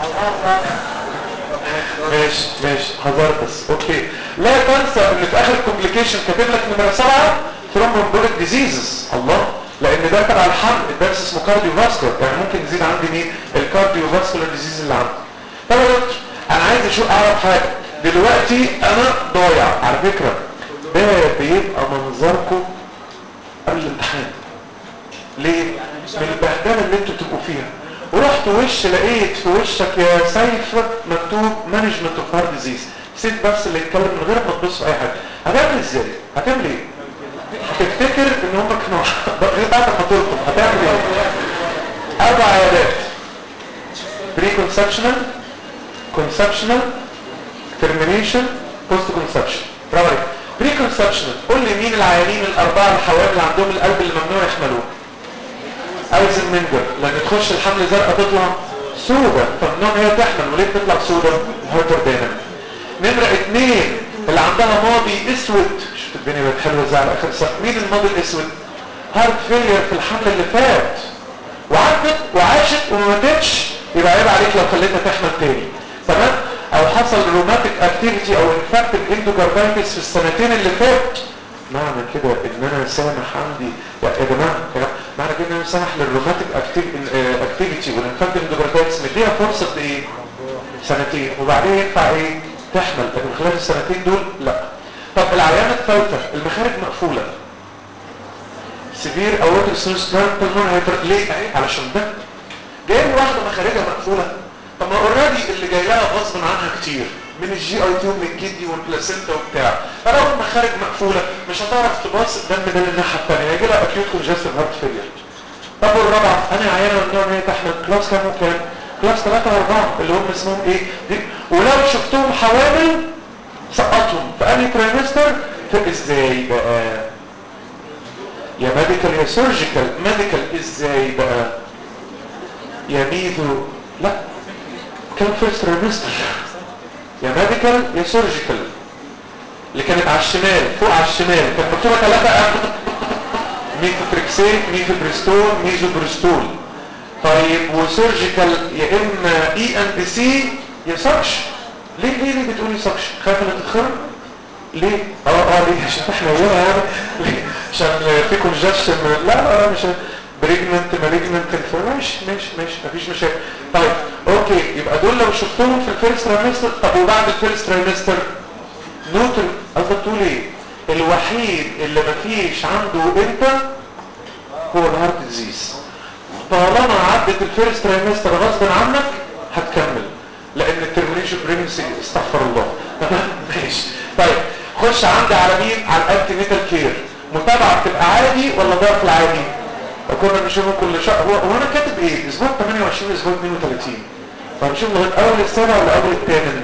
ماشي ماشي هزار بس اوكي لا تنسى ان في اخر كومبليكيشن كاتب لك نمره سبعه ثرومبومبوليك ديزيزز الله لان ده تبع الحمل الدرس اسمه كارديو فاسكولار يعني ممكن يزيد عندي مين الكارديو فاسكولار ديزيز اللي عندي طب يا دكتور انا عايز اشوف اعرف حاجه دلوقتي انا ضايع على فكره ده بيبقى منظركم قبل الامتحان ليه؟ من البهدله اللي انتوا بتبقوا فيها ورحت وش لقيت في وشك يا سيف مكتوب مانجمنت اوف هارت ديزيز سيب بس اللي يتكلم من غير ما تبص في اي حاجه هتعمل ازاي؟ هتعمل ايه؟ هتفتكر ان هم كانوا غير بعد ما تلطم هتعمل ايه؟ اربع عيادات بري كونسبشنال كونسبشنال ترمينيشن بوست كونسبشن برافو عليك بري كونسبشنال قول لي مين العيانين الاربعه الحوامل اللي عندهم القلب اللي ممنوع يحملوه ايزنمنجر لما تخش الحمل زرقاء تطلع سودا فممنوع هي تحمل وليه بتطلع سودا هايبر دايناميك نمرة اتنين اللي عندها ماضي اسود شوف الدنيا بقت حلوه ازاي على اخر سنه مين الماضي الاسود هارت فيلير في الحمل اللي فات وعدت وعاشت وما ماتتش يبقى عيب عليك لو خليتها تحمل تاني تمام او حصل روماتيك اكتيفيتي او انفكتد اندوكاردايتس في السنتين اللي فات معنى كده ان انا سامح عندي يا يا جماعه كلام معنى كده ان انا سامح للروماتيك اكتيفيتي والانفكتد اندوكاردايتس مديها فرصه ايه سنتين وبعدين ينفع ايه تحمل لكن خلال السنتين دول لا طب العيانه الثالثه المخارج مقفوله سيفير اورتيك سيستم بالمون هايبر ليه اهي علشان ده جاي واحده مخارجها مقفوله طب ما اوريدي اللي جاي لها غصب عنها كتير من الجي اي تيوب من الكدني والبلاسينتا وبتاع فلو المخارج مقفوله مش هتعرف تباص الدم ده للناحيه الثانيه هيجي لها اكيوت كونجستيف هارت فيلير طب والرابعه انا عيانه ممنوع ان هي تحمل كلاس كام وكام كلاس 3 و4 اللي هم اسمهم ايه دي ولو شفتهم حوامل سقطهم في انهي ترايمستر ازاي بقى يا ميديكال يا سيرجيكال ميديكال ازاي بقى يا ميزو لا كان فيرست ترايمستر يا ميديكال يا سيرجيكال اللي كانت على الشمال فوق على الشمال كانت مكتوبه ثلاثه ميثوتريكسين ميثوبريستول ميزوبريستول طيب وسيرجيكال يا اما اي ان بي سي يا سكش ليه ليه ليه بتقولي سكش خايفه انها تتخرج ليه اه اه ليه عشان احنا وراها يعني ليه عشان في كونجكشن لا لا لا مش بريجننت مالجننت ماشي ماشي ماشي مفيش مشاكل طيب اوكي يبقى دول لو شفتهم في الفيرست ترايمستر طب وبعد الفيرست ترايمستر نوتر قصدك تقول ايه الوحيد اللي مفيش عنده انت هو الهارت ديزيز طالما عدت الفيرست ترايمستر غصب عنك هتكمل لان الترمينيشن بريمسي استغفر الله تمام ماشي طيب خش عندي على مين على الانتي نيتال كير متابعه بتبقى عادي ولا ضعف العادي وكنا بنشوفه كل شهر هو هو انا كاتب ايه اسبوع 28 اسبوع 32 فهنشوف لغايه اول السابع ولا اول الثامن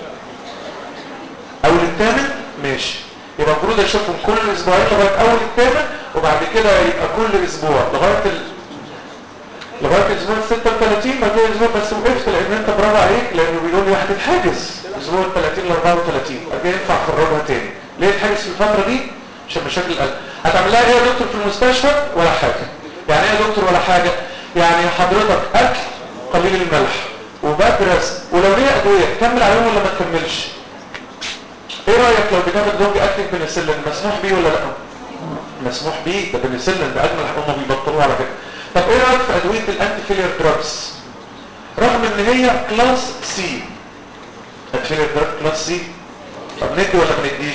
اول الثامن ماشي يبقى المفروض اشوفهم كل اسبوعين لغايه اول الثامن وبعد كده يبقى كل اسبوع لغايه ال... لغايه الاسبوع 36 بعد كده اسبوع بس وقفت لان انت برافو عليك لانه بيقول لي واحد اتحجز اسبوع 30 ل 34 بعد كده ينفع اخرجها تاني ليه اتحجز في الفتره دي عشان مشاكل القلب هتعمل لها ايه يا دكتور في المستشفى ولا حاجه يعني ايه يا دكتور ولا حاجه يعني حضرتك اكل قليل الملح وبدرس ولو ليه ادويه تكمل عليهم ولا ما تكملش ايه رايك لو بتاخد زوج اكل بنسلين مسموح بيه ولا لا مسموح بيه ده بنسلين ده اجمل هم بيبطلوه على فكره طب ايه رايك في ادويه الانتي فيلير دراجز رغم ان هي كلاس سي انتي فيلير دراج كلاس سي طب ندي ولا ما نديش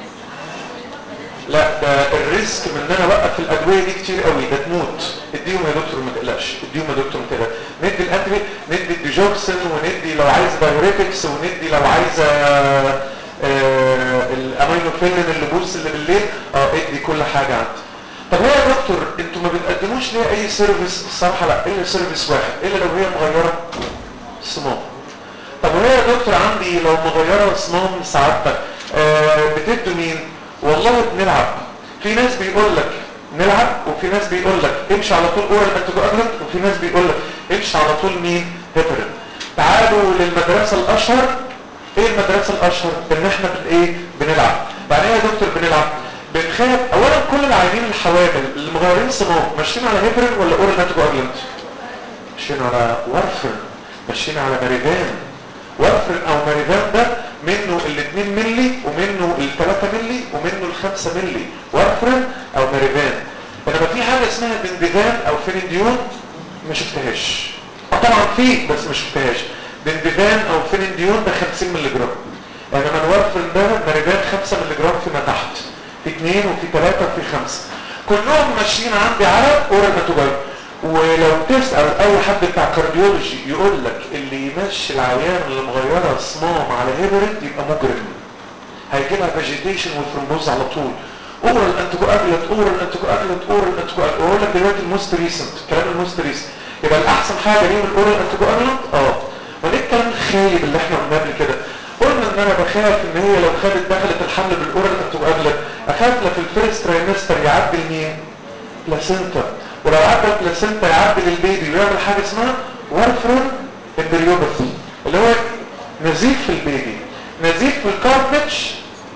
لا ده الريسك من ان انا اوقف الادويه دي كتير قوي ده تموت اديهم يا دكتور ما تقلقش اديهم يا دكتور ما تقلقش ندي الانتي ندي الديجوكسين وندي لو عايز دايوريتكس وندي لو عايز آه الامينوفيلين اللي بوس اللي بالليل اه ادي كل حاجه عندي طب هو يا دكتور انتوا ما بتقدموش ليه اي سيرفيس الصراحه لا الا سيرفيس واحد الا لو هي مغيره صمام طب هو يا دكتور عندي لو مغيره صمام سعادتك آه بتدوا مين والله بنلعب في ناس بيقول لك نلعب وفي ناس بيقول لك امشي على طول اورال انتيكواجلانت وفي ناس بيقول لك امشي على طول مين هيبرين تعالوا للمدرسه الاشهر ايه المدرسه الاشهر ان احنا بن ايه بنلعب يعني ايه يا دكتور بنلعب بنخاف اولا كل العيانين الحوامل اللي مغيرين صمام ماشيين على هيبرين ولا اورال انتيكواجلانت ماشيين على وارفرين ماشيين على ماريفان وارفرين او ماريفان ده منه ال 2 ملي ومنه ال 3 ملي ومنه ال 5 ملي وارفرين او ماريفان انما في حاجه اسمها بنديفان او فينيديون ما شفتهاش طبعا في بس ما شفتهاش بنديفان او فينيديون ده 50 ملي جرام انما الوارفرين ده ماريفان 5 ملي جرام فيما تحت في 2 وفي 3 وفي 5 كلهم ماشيين عندي على اورال ماتوجاي ولو تسأل اي حد بتاع كارديولوجي يقول لك اللي يمشي العيان اللي مغيره صمام على هيبريد يبقى مجرم هيجي لها فيجيتيشن والثرومبوز على طول اورال انتيكواجلانت اورال انتيكواجلانت اورال انتيكواجلانت واقول لك دلوقتي الموست ريسنت كلام الموست ريسنت يبقى الاحسن حاجه ليه من الاورال انتيكواجلانت اه وليه الكلام الخايب اللي احنا قلناه قبل كده قلنا ان انا بخاف ان هي لو خدت دخلت الحمل بالاورال انتيكواجلانت اخاف لا في الفيرست ترايمستر يعدي لمين بلاسينتا ولو عدى البلاسينتا يعدي للبيبي ويعمل حاجه اسمها وارفرين امبريوباثي اللي هو نزيف في البيبي نزيف في الكارتج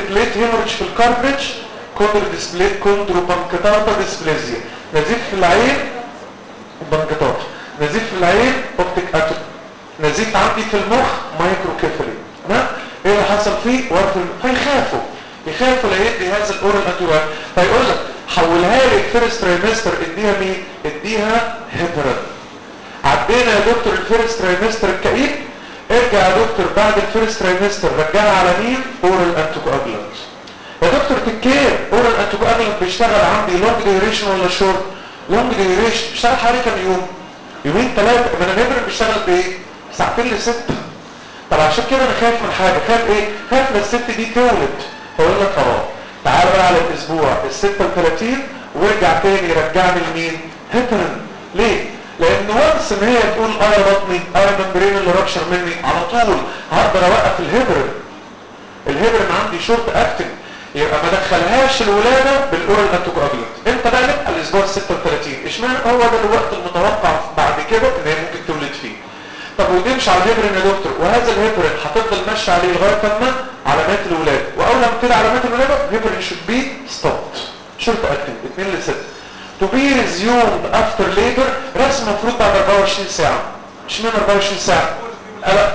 بليت هيموريدج في الكاربريدج كوندرو ديسبليت كوندرو بانكتاتا ديسبليزيا نزيف في العين بانكتاتا نزيف في العين اوبتيك اتوم نزيف عندي في المخ مايكروكيفالي تمام ايه اللي حصل فيه ورف فيخافوا يخافوا لا يدي هذا الاورال انتيبيوتيك فيقول لك حولها لي الفيرست ترايمستر اديها مين اديها هيبرين عدينا يا دكتور الفيرست ترايمستر الكئيب ارجع يا دكتور بعد الفيرست ترايمستر رجعها على مين اورال انتيكواجلانت يا دكتور تكير اورال انتيكواجلانت بيشتغل عندي لونج ديوريشن ولا شورت لونج ديوريشن بيشتغل حوالي كام يوم يومين ثلاثه ما انا الهيبرين بيشتغل بايه ساعتين لسته طب عشان كده انا خايف من حاجه خايف ايه خايف ان الست دي تولد فاقول لك اه تعال بقى على الاسبوع ال 36 وارجع تاني رجعني لمين هيبرين ليه لان وانس ان هي تقول اه يا بطني اه يا ممبرين اللي رابشر مني على طول هقدر اوقف الهيبرين الهيبرين عندي شورت اكتنج يبقى ما دخلهاش الولاده بالاورال انتيكواجلانت امتى بقى نبقى الاسبوع ال 36 اشمعنى هو ده الوقت المتوقع بعد كده ان هي ممكن تولد فيه طب وتمشي على الهيبرين يا دكتور وهذا الهيبرين هتفضل ماشي عليه لغايه ما علامات الولاده واول ما تبتدي علامات الولاده هيبرين شود بي ستوبد شورت اكتنج 2 ل 6 to be resumed after labor رسم المفروض بعد 24 ساعه مش من 24 ساعه لا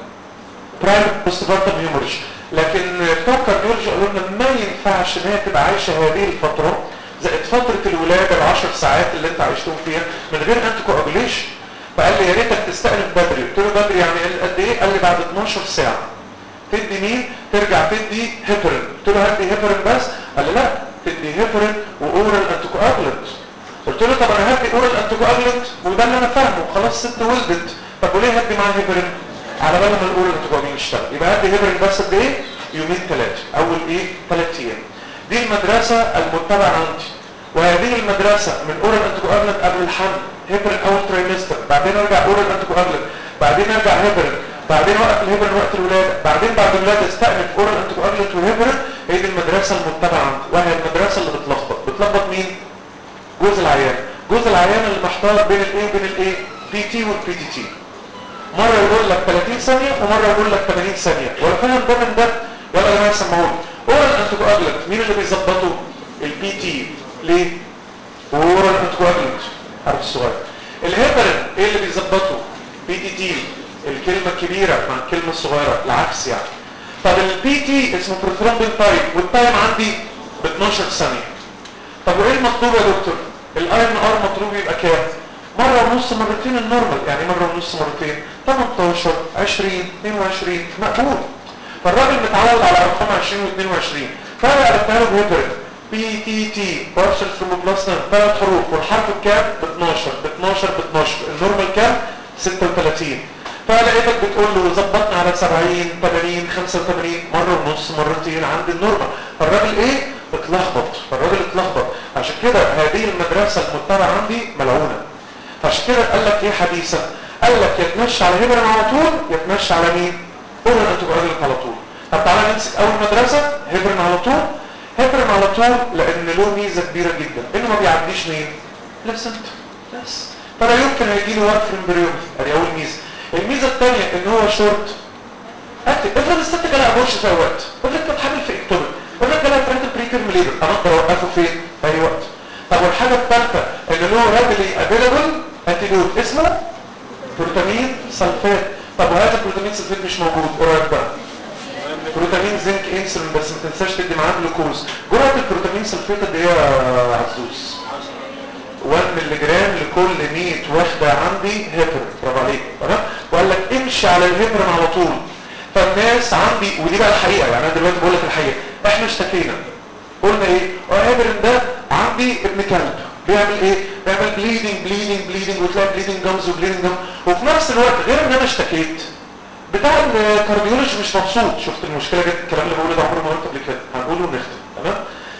برايم بوست بارتم هيموريج لكن بتوع الكارديولوجي قالوا لنا ما ينفعش ان هي تبقى عايشه هذه الفتره زائد فتره الولاده ال 10 ساعات اللي انت عايشتهم فيها من غير انتي كواجوليشن فقال لي يا ريتك تستأنف بدري قلت له بدري يعني قد ايه قال لي بعد 12 ساعه تدي مين ترجع تدي هيبرين قلت له هدي هيبرين بس قال لي لا تدي هيبرين واورال انتيكواجلنت قلت له طب انا هدي اورال انتيكواجلنت وده اللي انا فاهمه خلاص ست ولدت طب وليه هدي معاه هيبرين على بال ما الاورال انتيكواجلنت يشتغل يبقى هدي هيبرين بس قد ايه يومين ثلاثه اول ايه ثلاث ايام دي المدرسه المتبعه عندي وهذه المدرسه من اورال انتيكواجلنت قبل الحمل هيبرين اول تريمستر بعدين ارجع اورال انتيكواجلنت بعدين ارجع هيبرين بعدين وقف الهيبرين وقت الولاده بعدين بعد الولاده استأنف اورال انتيكواجلنت وهيبرين هي دي المدرسه المتبعه عندي وهي المدرسه اللي بتلخبط بتلخبط مين جوز العيان جوز العيان اللي محتار بين الايه وبين الايه بي تي والبي تي تي مره يقول لك 30 ثانيه ومره يقول لك 80 ثانيه ولا فاهم ده من ده ولا يا جماعه سمعوني اورال انتيكواجلنت مين اللي بيظبطه البي تي ليه اورال انتيكواجلنت عارف الصغير الهيبرين ايه اللي بيظبطه بي تي تي الكلمه الكبيره مع الكلمه الصغيره العكس يعني طب البي تي اسمه بروثرومبين تايم والتايم عندي ب 12 ثانيه طب وايه المطلوب يا دكتور الاي ان ار مطلوب يبقى كام مره ونص مرتين النورمال يعني مره ونص مرتين 18 20 22 مقبول فالراجل متعود على ارقام 20 و22 فانا قلبتها له بهيبرين بي تي تي بارشل ثرومبلاستين ثلاث حروف والحرف بكام ب 12 ب 12 ب 12 النورمال كام 36 فلقيتك بتقول له ظبطنا على 70 80 85 مره ونص مرتين عند النورمال فالراجل ايه اتلخبط فالراجل اتلخبط عشان كده هذه المدرسه المتبعه عندي ملعونه فعشان كده قال لك ايه حديثا قال لك يتمشى على هيبرن على طول يتمشى على مين اورال انتيبيوتيك على طول طب تعالى نمسك اول مدرسه هيبرن على طول هيبرن على طول لان له ميزه كبيره جدا انه ما بيعديش مين بلاسنتا بس فلا يمكن هيجي له وقت امبريون ادي اول ميزه الميزه الثانيه ان هو شورت اكتب افرض الست جالها ابورش في اي وقت افرض كانت حامل في اكتوبر افرض جالها فرنت بري تيرم ليبر انا اقدر اوقفه فين في اي وقت طب والحاجه الثالثه ان له رادلي افيلابل انتيدوت اسمه بروتامين سلفات طب وهذا البروتامين سلفات مش موجود ايه رايك بقى بروتامين زنك انسولين بس ما تنساش تدي معاه جلوكوز جرعه البروتامين سلفات قد ايه يا عزوز 1 مللي جرام لكل 100 وحده عندي هيبر برافو عليك تمام وقال لك امشي على الهيبرين على طول فالناس عندي ودي بقى الحقيقه يعني انا دلوقتي بقول لك الحقيقه احنا اشتكينا قلنا ايه الهيبرين ده عندي ابن كلب بيعمل ايه بيعمل بليدنج بليدنج بليدنج وتلاقي بليدنج جامز وبليدنج جامز وفي نفس الوقت غير ان انا اشتكيت بتاع الكارديولوجي مش مبسوط شفت المشكله جت الكلام اللي بقوله ده عمري ما قلت قبل كده هنقوله ونختم تمام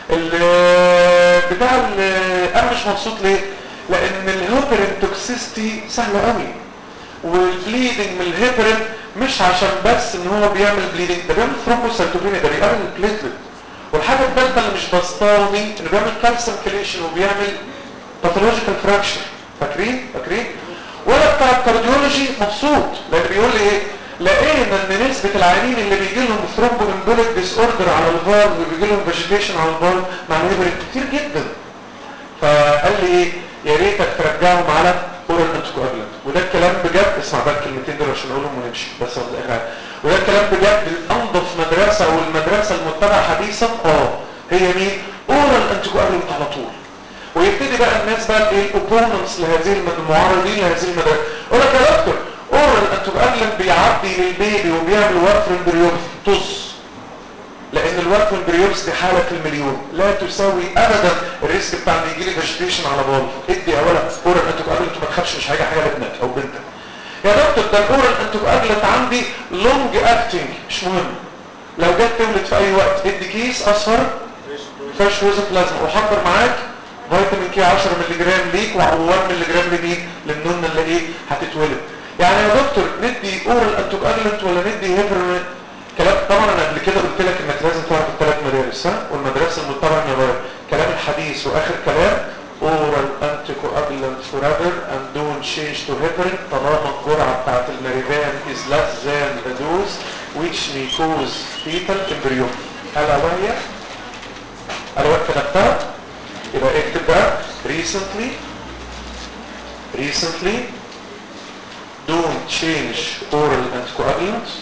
بتاع انا مش مبسوط ليه لان الهيبرين توكسيستي سهله قوي والبليدنج من الهيبرين مش عشان بس ان هو بيعمل بليدنج ده بيعمل ثرومبوسايتوبينيا ده بيقلل البليتلت والحاجه الثالثه اللي مش بسطاني انه بيعمل كالسيوم كليشن وبيعمل باثولوجيكال فراكشر فاكرين فاكرين ولا بتاع الكارديولوجي مبسوط لان بيقول لي ايه لقينا ان نسبة العيانين اللي بيجي لهم ثرومبو امبوليك ديس اوردر على الفالف وبيجي لهم فيجيتيشن على الفالف مع الهيبرين كتير جدا فقال لي ايه يا ريتك ترجعهم على اورال انتيكوابلنت وده الكلام بجد اسمع بقى الكلمتين دول عشان اقولهم ونمشي بس في الاخر وده الكلام بجد انضف مدرسه والمدرسه المتبعه حديثا اه هي مين اورال انتيكوابلنت على طول ويبتدي بقى الناس بقى ايه الاوبوننتس لهذه المد- المعارضين لهذه المدرسه يقول لك يا دكتور اورال انتيكوابلنت بيعدي للبيبي وبيعمل وفر بريوبس طز لان الوقت والبريوبس دي حالة في المليون لا تساوي ابدا الريسك بتاع ان يجي لي فيجيتيشن على بال ادي اولا اورال انتو قبل ما تخافش مش حاجه حاجه لابنك او بنتك يا دكتور ده الاورال انتو قبلت عندي لونج اكتنج مش مهم لو جت تولد في اي وقت ادي كيس اصفر فرش روز بلازما وحضر معاك فيتامين كي 10 مللي جرام ليك و1 مللي جرام لمين للنون اللي ايه هتتولد يعني يا دكتور ندي اورال انتو ولا ندي هيبرين كلام طبعا انا قبل كده قلت لك انك لازم تعرف الثلاث مدارس ها والمدرسه المتبعه المبادئ كلام الحديث واخر كلام oral anticoagulant forever and don't change to heparin طالما الجرعه بتاعت الميريفان is less than the dose which may cause fetal embryo الا وهي الا وهي كتبتها يبقى اكتب بقى recently recently don't change oral anticoagulants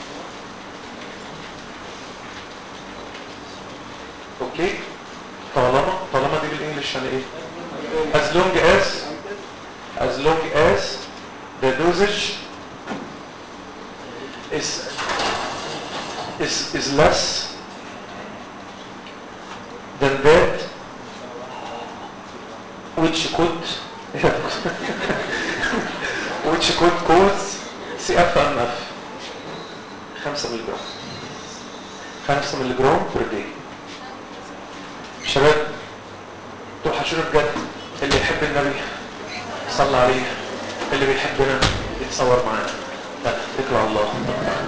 اوكي طالما طالما دي بالانجلش يعني ايه as long as as long as the dosage is is is less than that which could which could cause CFMF 5 ملي جرام 5 ملي جرام per day شباب توحشونا بجد اللي يحب النبي صلى عليه اللي بيحبنا يتصور معانا لا اتكلوا على الله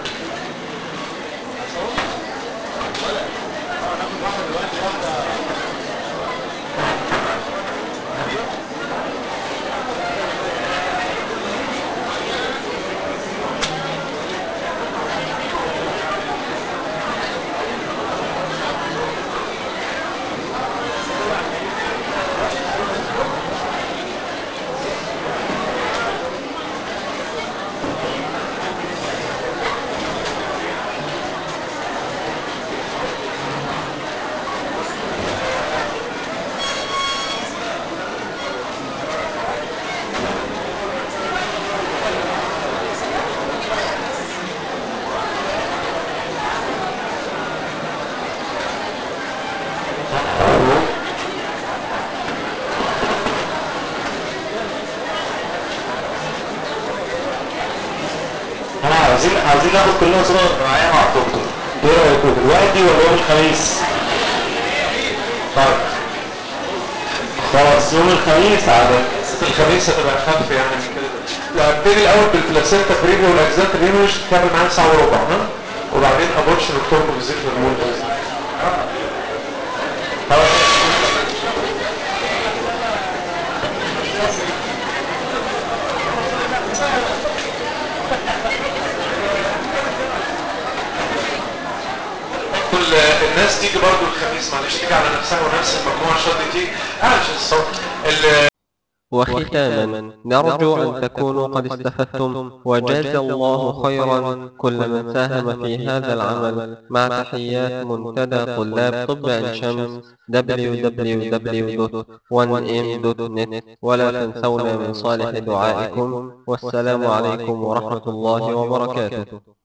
انا عايزين عايزين ناخد كلنا صوره معايا مع الدكتور ايه رايكم دلوقتي ولا يوم الخميس طيب خلاص يوم الخميس عادة الخميس هتبقى اخف يعني من كده لا ابتدي الاول بالبلاسينتا بريفي والاجزاء الريموش تكمل معانا ساعه وربع ها وبعدين ابورشن اكتوبر بالذكر المول كل الناس تيجي برضو الخميس معلش تيجي على نفسها ونفس المجموعه عشان دي تيجي معلش الصوت ال- وختاما نرجو أن تكونوا قد استفدتم وجاز الله خيرا كل من ساهم في هذا العمل مع تحيات منتدى طلاب طب عين شمس www.1m.net ولا تنسونا من صالح دعائكم والسلام عليكم ورحمة الله وبركاته